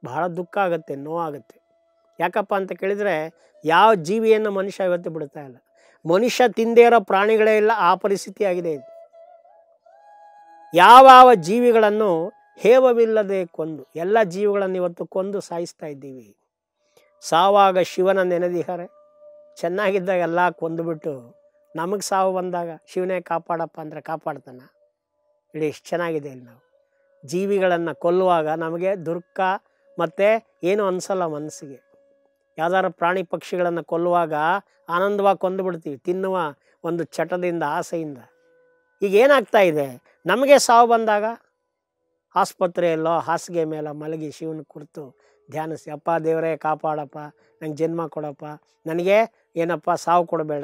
ಬಹಳ ದುಃಖ ಆಗುತ್ತೆ ನೋವಾಗುತ್ತೆ ಯಾಕಪ್ಪ ಅಂತ ಕೇಳಿದರೆ ಯಾವ ಜೀವಿಯನ್ನು ಮನುಷ್ಯ ಇವತ್ತು ಬಿಡ್ತಾ ಇಲ್ಲ ಮನುಷ್ಯ ತಿಂದೇ ಇರೋ ಪ್ರಾಣಿಗಳೇ ಇಲ್ಲ ಆ ಪರಿಸ್ಥಿತಿ ಆಗಿದೆ ಇದು ಯಾವ್ಯಾವ ಜೀವಿಗಳನ್ನು ಹೇವವಿಲ್ಲದೆ ಕೊಂದು ಎಲ್ಲ ಜೀವಿಗಳನ್ನು ಇವತ್ತು ಕೊಂದು ಸಾಯಿಸ್ತಾ ಇದ್ದೀವಿ ಸಾವಾಗ ಶಿವನ ನೆನೆದಿದ್ದಾರೆ ಚೆನ್ನಾಗಿದ್ದಾಗ ಎಲ್ಲ ಕೊಂದುಬಿಟ್ಟು ನಮಗೆ ಸಾವು ಬಂದಾಗ ಶಿವನೇ ಕಾಪಾಡಪ್ಪ ಅಂದರೆ ಕಾಪಾಡ್ತಾನ ಇಡೀ ಎಷ್ಟು ಚೆನ್ನಾಗಿದೆ ಇಲ್ಲಿ ನಾವು ಜೀವಿಗಳನ್ನು ಕೊಲ್ಲುವಾಗ ನಮಗೆ ದುಃಖ ಮತ್ತು ಏನು ಅನಿಸಲ್ಲ ಮನಸ್ಸಿಗೆ ಯಾವ್ದಾರು ಪ್ರಾಣಿ ಪಕ್ಷಿಗಳನ್ನು ಕೊಲ್ಲುವಾಗ ಆನಂದವಾಗಿ ಕೊಂದುಬಿಡ್ತೀವಿ ತಿನ್ನುವ ಒಂದು ಚಟದಿಂದ ಆಸೆಯಿಂದ ಈಗ ಏನಾಗ್ತಾ ಇದೆ ನಮಗೆ ಸಾವು ಬಂದಾಗ ಆಸ್ಪತ್ರೆಯಲ್ಲೋ ಹಾಸಿಗೆ ಮೇಲೆ ಮಲಗಿ ಶಿವನ ಕುರಿತು ಧ್ಯಾನಿಸಿ ಅಪ್ಪ ದೇವರೇ ಕಾಪಾಡಪ್ಪ ನಂಗೆ ಜನ್ಮ ಕೊಡಪ್ಪ ನನಗೆ ಏನಪ್ಪ ಸಾವು ಕೊಡಬೇಡ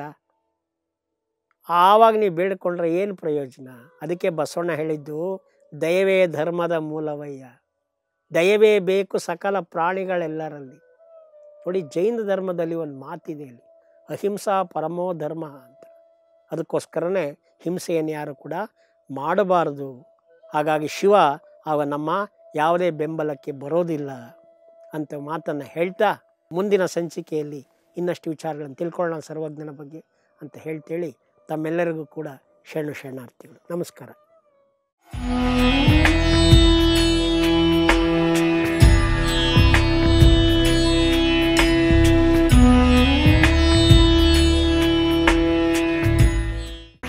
ಆವಾಗ ನೀವು ಬೇಡಿಕೊಂಡ್ರೆ ಏನು ಪ್ರಯೋಜನ ಅದಕ್ಕೆ ಬಸವಣ್ಣ ಹೇಳಿದ್ದು ದಯವೇ ಧರ್ಮದ ಮೂಲವಯ್ಯ ದಯವೇ ಬೇಕು ಸಕಲ ಪ್ರಾಣಿಗಳೆಲ್ಲರಲ್ಲಿ ನೋಡಿ ಜೈನ ಧರ್ಮದಲ್ಲಿ ಒಂದು ಮಾತಿದೆ ಇಲ್ಲಿ ಅಹಿಂಸಾ ಪರಮೋ ಧರ್ಮ ಅಂತ ಅದಕ್ಕೋಸ್ಕರನೇ ಹಿಂಸೆಯನ್ನು ಯಾರು ಕೂಡ ಮಾಡಬಾರದು ಹಾಗಾಗಿ ಶಿವ ಆಗ ನಮ್ಮ ಯಾವುದೇ ಬೆಂಬಲಕ್ಕೆ ಬರೋದಿಲ್ಲ ಅಂತ ಮಾತನ್ನು ಹೇಳ್ತಾ ಮುಂದಿನ ಸಂಚಿಕೆಯಲ್ಲಿ ಇನ್ನಷ್ಟು ವಿಚಾರಗಳನ್ನು ತಿಳ್ಕೊಳ್ಳೋಣ ಸರ್ವಜ್ಞನ ಬಗ್ಗೆ ಅಂತ ಹೇಳ್ತೇಳಿ ತಮ್ಮೆಲ್ಲರಿಗೂ ಕೂಡ ಶರಣು ಶರಣಾರ್ಥಿಗಳು ನಮಸ್ಕಾರ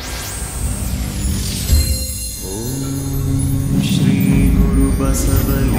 श्रीगुरुबसवलिं